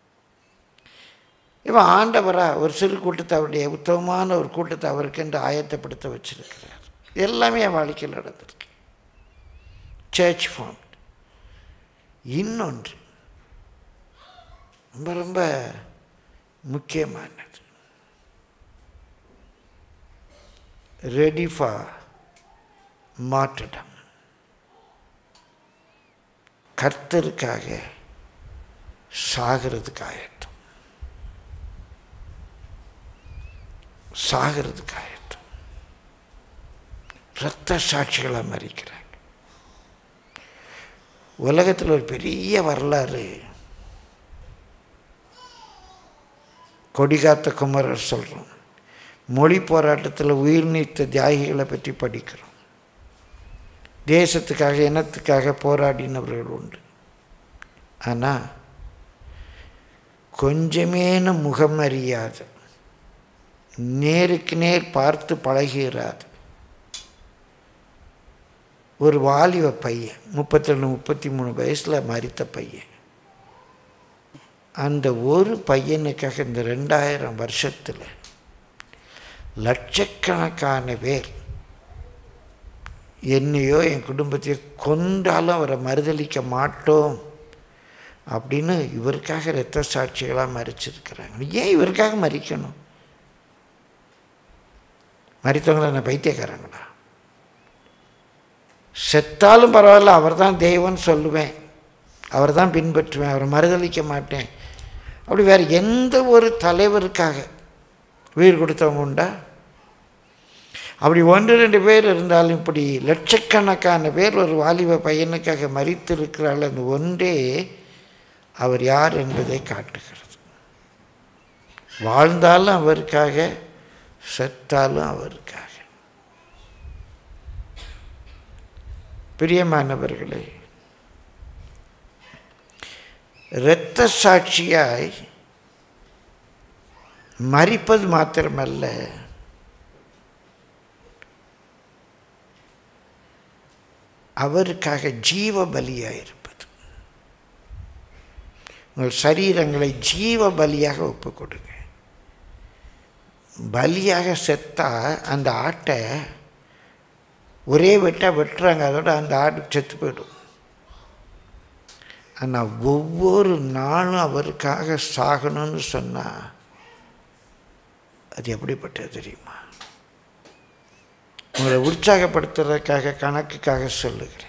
இவன் ஆண்டவராக ஒரு சிறு கூட்டத்தை அவருடைய உத்தமமான ஒரு கூட்டத்தை அவருக்கு என்று ஆயத்தப்படுத்த வச்சிருக்கிறார் எல்லாமே என் வாழ்க்கையில் நடந்திருக்கு சர்ச் ஃபார்ம் இன்னொன்று ரொம்ப ரொம்ப முக்கியமானது ரெடி ஃபார் மாற்றடம் கர்த்தருக்காக சாகிறதுக்காகட்டும் சாகிறதுக்காகட்டும் இரத்த சாட்சிகளாக மறிக்கிறாங்க உலகத்தில் ஒரு பெரிய வரலாறு கொடிகாத்த குமரர் சொல்கிறோம் மொழி போராட்டத்தில் உயிர் நீத்த தியாகிகளை பற்றி படிக்கிறோம் தேசத்துக்காக இனத்துக்காக போராடினவர்கள் உண்டு ஆனால் கொஞ்சமேன முகம் அறியாத நேருக்கு நேர் பார்த்து பழகிறாது ஒரு வாலிப பையன் முப்பத்தேழு முப்பத்தி மூணு வயசில் மறித்த பையன் அந்த ஒரு பையனுக்காக இந்த ரெண்டாயிரம் வருஷத்தில் லட்சக்கணக்கான பேர் என்னையோ என் குடும்பத்தையோ கொண்டாலும் அவரை மறுதளிக்க மாட்டோம் அப்படின்னு இவருக்காக இரத்த சாட்சிகளாக மறிச்சிருக்கிறாங்க ஏன் இவருக்காக மறிக்கணும் மறித்தவங்கள என்ன பைத்தியக்காரங்களா செத்தாலும் பரவாயில்ல அவர் தான் தெய்வம்னு சொல்லுவேன் அவர் தான் பின்பற்றுவேன் அவரை மறுதளிக்க மாட்டேன் அப்படி வேறு எந்த ஒரு தலைவருக்காக உயிர் கொடுத்தவங்க உண்டா அப்படி ஒன்று ரெண்டு பேர் இருந்தாலும் இப்படி லட்சக்கணக்கான பேர் ஒரு வாலிப பையனுக்காக மறித்திருக்கிறாள் அந்த ஒன்றே அவர் யார் என்பதை காட்டுகிறது வாழ்ந்தாலும் அவருக்காக செத்தாலும் அவருக்காக பிரியமானவர்களே இரத்த சாட்சியாய் மறிப்பது மாத்திரமல்ல அவருக்காக ஜீவ பலியாக இருப்பது உங்கள் சரீரங்களை ஜீவ பலியாக ஒப்பு கொடுங்க பலியாக செத்தா அந்த ஆட்டை ஒரே வெட்டாக வெட்டுறாங்க அதோட அந்த ஆடு செத்து போயிடும் ஆனால் ஒவ்வொரு நாளும் அவருக்காக சாகணும்னு சொன்னால் அது எப்படிப்பட்டது தெரியுமா உங்களை உற்சாகப்படுத்துறதுக்காக கணக்குக்காக சொல்லுகிறேன்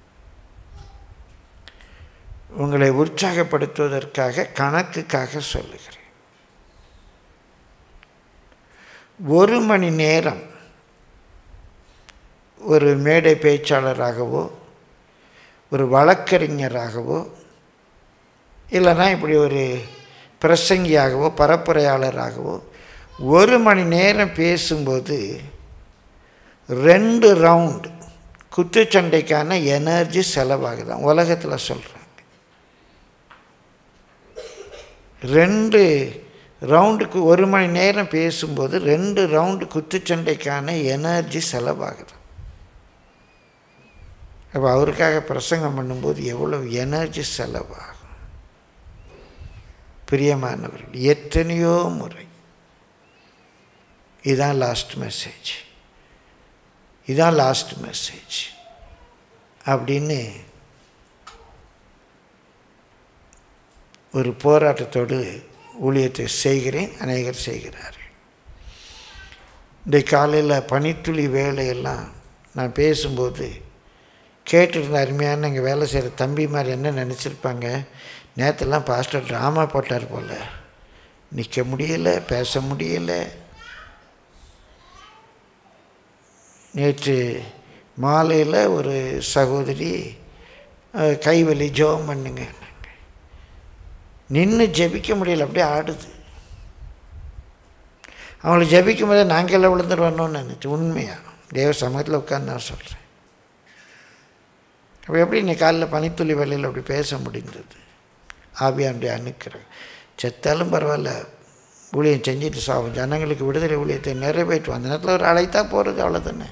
உங்களை உற்சாகப்படுத்துவதற்காக கணக்குக்காக சொல்லுகிறேன் ஒரு மணி நேரம் ஒரு மேடை பேச்சாளராகவோ ஒரு வழக்கறிஞராகவோ இல்லைன்னா இப்படி ஒரு பிரசங்கியாகவோ பரப்புரையாளராகவோ ஒரு மணி நேரம் பேசும்போது ரெண்டு ரவுண்டு குத்துச்சண்டைக்கான எனர்ஜி செலவாகுதான் உலகத்தில் சொல்கிறாங்க ரெண்டு ரவுண்டுக்கு ஒரு மணி நேரம் பேசும்போது ரெண்டு ரவுண்டு குத்துச்சண்டைக்கான எனர்ஜி செலவாகுது அப்போ அவருக்காக பிரசங்கம் பண்ணும்போது எவ்வளவு எனர்ஜி செலவாகும் பிரியமானவர்கள் எத்தனையோ முறை இதுதான் லாஸ்ட் மெசேஜ் இதான் லாஸ்ட் மெசேஜ் அப்படின்னு ஒரு போராட்டத்தோடு ஊழியத்தை செய்கிறேன் அநேகர் செய்கிறார்கள் இந்த காலையில் பனித்துளி வேலையெல்லாம் நான் பேசும்போது கேட்டுருந்த அருமையான இங்கே வேலை செய்கிற தம்பி மாதிரி என்ன நினச்சிருப்பாங்க நேற்றுலாம் பாஸ்டர் ட்ராமா போட்டார் போல் நிற்க முடியல பேச முடியல நேற்று மாலையில் ஒரு சகோதரி அஹ், கைவலி ஜெபம் பண்ணுங்க நின்று ஜெபிக்க முடியல அப்படியே ஆடுது அவங்களை ஜெபிக்கும் போதே நாங்கள் எல்லாம் விழுந்துருவோன்னு நினச்சி உண்மையாக தேவ சமூகத்தில் உட்காந்து நான் சொல்கிறேன் அப்போ எப்படி நீ காலைல பனித்துளி வேலையில் அப்படி பேச முடிந்தது ஆவியாண்டுடைய அணுக்கிறேன் செத்தாலும் பரவாயில்ல ஊழியம் செஞ்சுட்டு சாகும் ஜனங்களுக்கு விடுதலை ஊழியத்தை நிறைவேற்றுவோம் அந்த நேரத்தில் ஒரு அழைத்தா போகிறது அவ்வளோதானே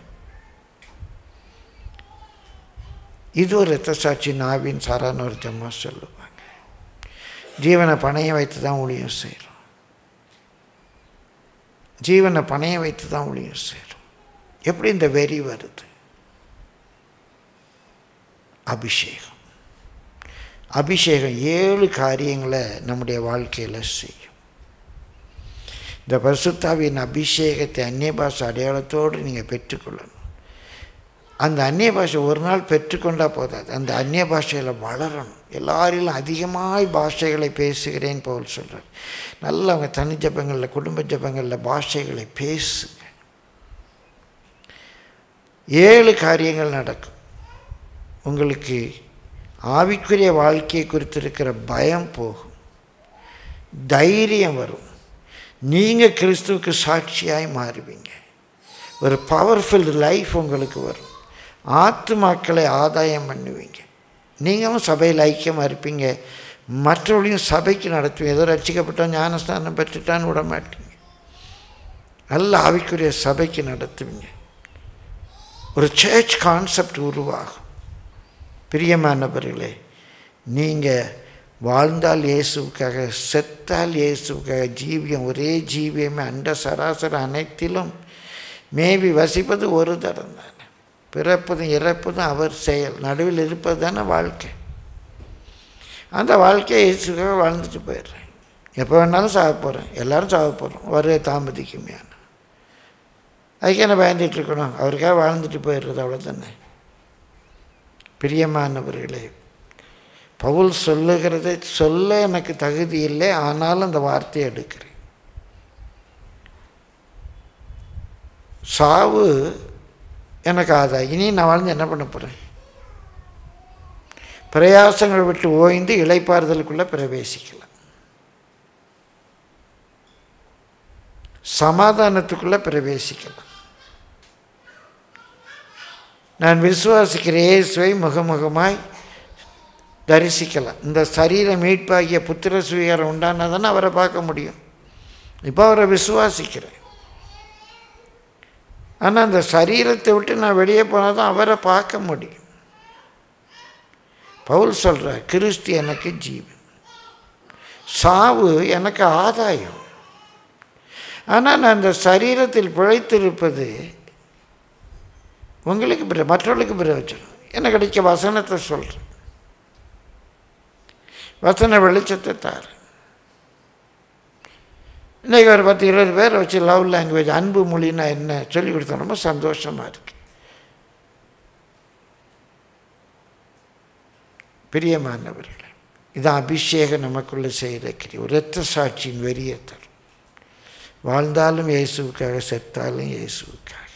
இது ஒரு ரத்த சாட்சி நாவின் சாரான ஒரு ஜம்மா சொல்லுவாங்க ஜீவனை பணைய வைத்து தான் ஊழியம் செய்கிறோம் ஜீவனை பணைய வைத்து தான் ஊழியம் செய்கிறோம் எப்படி இந்த வெறி வருது அபிஷேகம் அபிஷேகம் ஏழு காரியங்களை நம்முடைய வாழ்க்கையில் செய்யும் இந்த பரிசுத்தாவின் அபிஷேகத்தை அந்நிய பாஷை அடையாளத்தோடு நீங்கள் பெற்றுக்கொள்ளணும் அந்த அந்நிய பாஷை ஒரு நாள் பெற்றுக்கொண்டா போதாது அந்த அந்நிய பாஷையில் வளரணும் எல்லாரிலும் அதிகமாய் பாஷைகளை பேசுகிறேன் போல் சொல்கிறார் நல்ல அவங்க தனி ஜபங்களில் குடும்ப ஜபங்களில் பாஷைகளை பேசுங்க ஏழு காரியங்கள் நடக்கும் உங்களுக்கு ஆவிக்குரிய வாழ்க்கையை குறித்து இருக்கிற பயம் போகும் தைரியம் வரும் நீங்கள் கிறிஸ்துவுக்கு சாட்சியாய் மாறுவீங்க ஒரு பவர்ஃபுல் லைஃப் உங்களுக்கு வரும் ஆத்துமாக்களை ஆதாயம் பண்ணுவீங்க நீங்களும் சபையில் ஐக்கியமாக இருப்பீங்க மற்றவர்களையும் சபைக்கு நடத்துவீங்க ஏதோ ரட்சிக்கப்பட்டோம் ஞானஸ்தானம் பெற்றுட்டான்னு விட மாட்டீங்க நல்ல ஆவிக்குரிய சபைக்கு நடத்துவீங்க ஒரு சர்ச் கான்செப்ட் உருவாகும் பிரியமானவர்களே நீங்கள் வாழ்ந்தால் இயேசுவுக்காக செத்தால் இயேசுவுக்காக ஜீவியம் ஒரே ஜீவியமே அண்ட சராசர அனைத்திலும் மேவி வசிப்பது ஒரு தரம் தானே பிறப்பதும் இறப்பதும் அவர் செயல் நடுவில் இருப்பது தானே வாழ்க்கை அந்த வாழ்க்கையை இயேசுக்காக வாழ்ந்துட்டு போயிடுறேன் எப்போ வேணாலும் சாக போகிறேன் எல்லாரும் சாக போகிறோம் வருகை தாமதிக்குமே அதுக்கு என்ன பயந்துட்டு இருக்கணும் அவருக்காக வாழ்ந்துட்டு போயிடுறது அவ்வளோதானே பிரியமானவர்களே பவுல் சொல்லுகிறதை சொல்ல எனக்கு தகுதி இல்லை ஆனாலும் அந்த வார்த்தையை எடுக்கிறேன் சாவு எனக்கு ஆதாயம் இனி நான் வாழ்ந்து என்ன பண்ண போகிறேன் பிரயாசங்களை விட்டு ஓய்ந்து இளைப்பாறுதலுக்குள்ளே பிரவேசிக்கலாம் சமாதானத்துக்குள்ளே பிரவேசிக்கலாம் நான் விசுவாசிக்கிற இயேசுவை முகமுகமாய் தரிசிக்கலாம் இந்த சரீர மீட்பாகிய புத்திர சுவீகாரம் உண்டானதானே அவரை பார்க்க முடியும் இப்போ அவரை விசுவாசிக்கிறேன் ஆனால் அந்த சரீரத்தை விட்டு நான் வெளியே போனால் தான் அவரை பார்க்க முடியும் பவுல் சொல்கிறார் கிறிஸ்து எனக்கு ஜீவன் சாவு எனக்கு ஆதாயம் ஆனால் நான் அந்த சரீரத்தில் பிழைத்திருப்பது உங்களுக்கு பிற மற்றவர்களுக்கு பிரயோஜனம் எனக்கு கிடைக்க வசனத்தை சொல்கிறேன் வசன வெளிச்சத்தை தார் இன்றைக்கி ஒரு பத்து இருபது பேரை வச்சு லவ் லாங்குவேஜ் அன்பு மொழின்னா என்ன சொல்லி கொடுத்தா ரொம்ப சந்தோஷமாக இருக்கு பிரியமானவர்களே இதான் அபிஷேகம் நமக்குள்ளே செய்கிற கிரி ஒரு இரத்த சாட்சியின் வெறியை தரும் வாழ்ந்தாலும் இயேசுவுக்காக செத்தாலும் இயேசுவுக்காக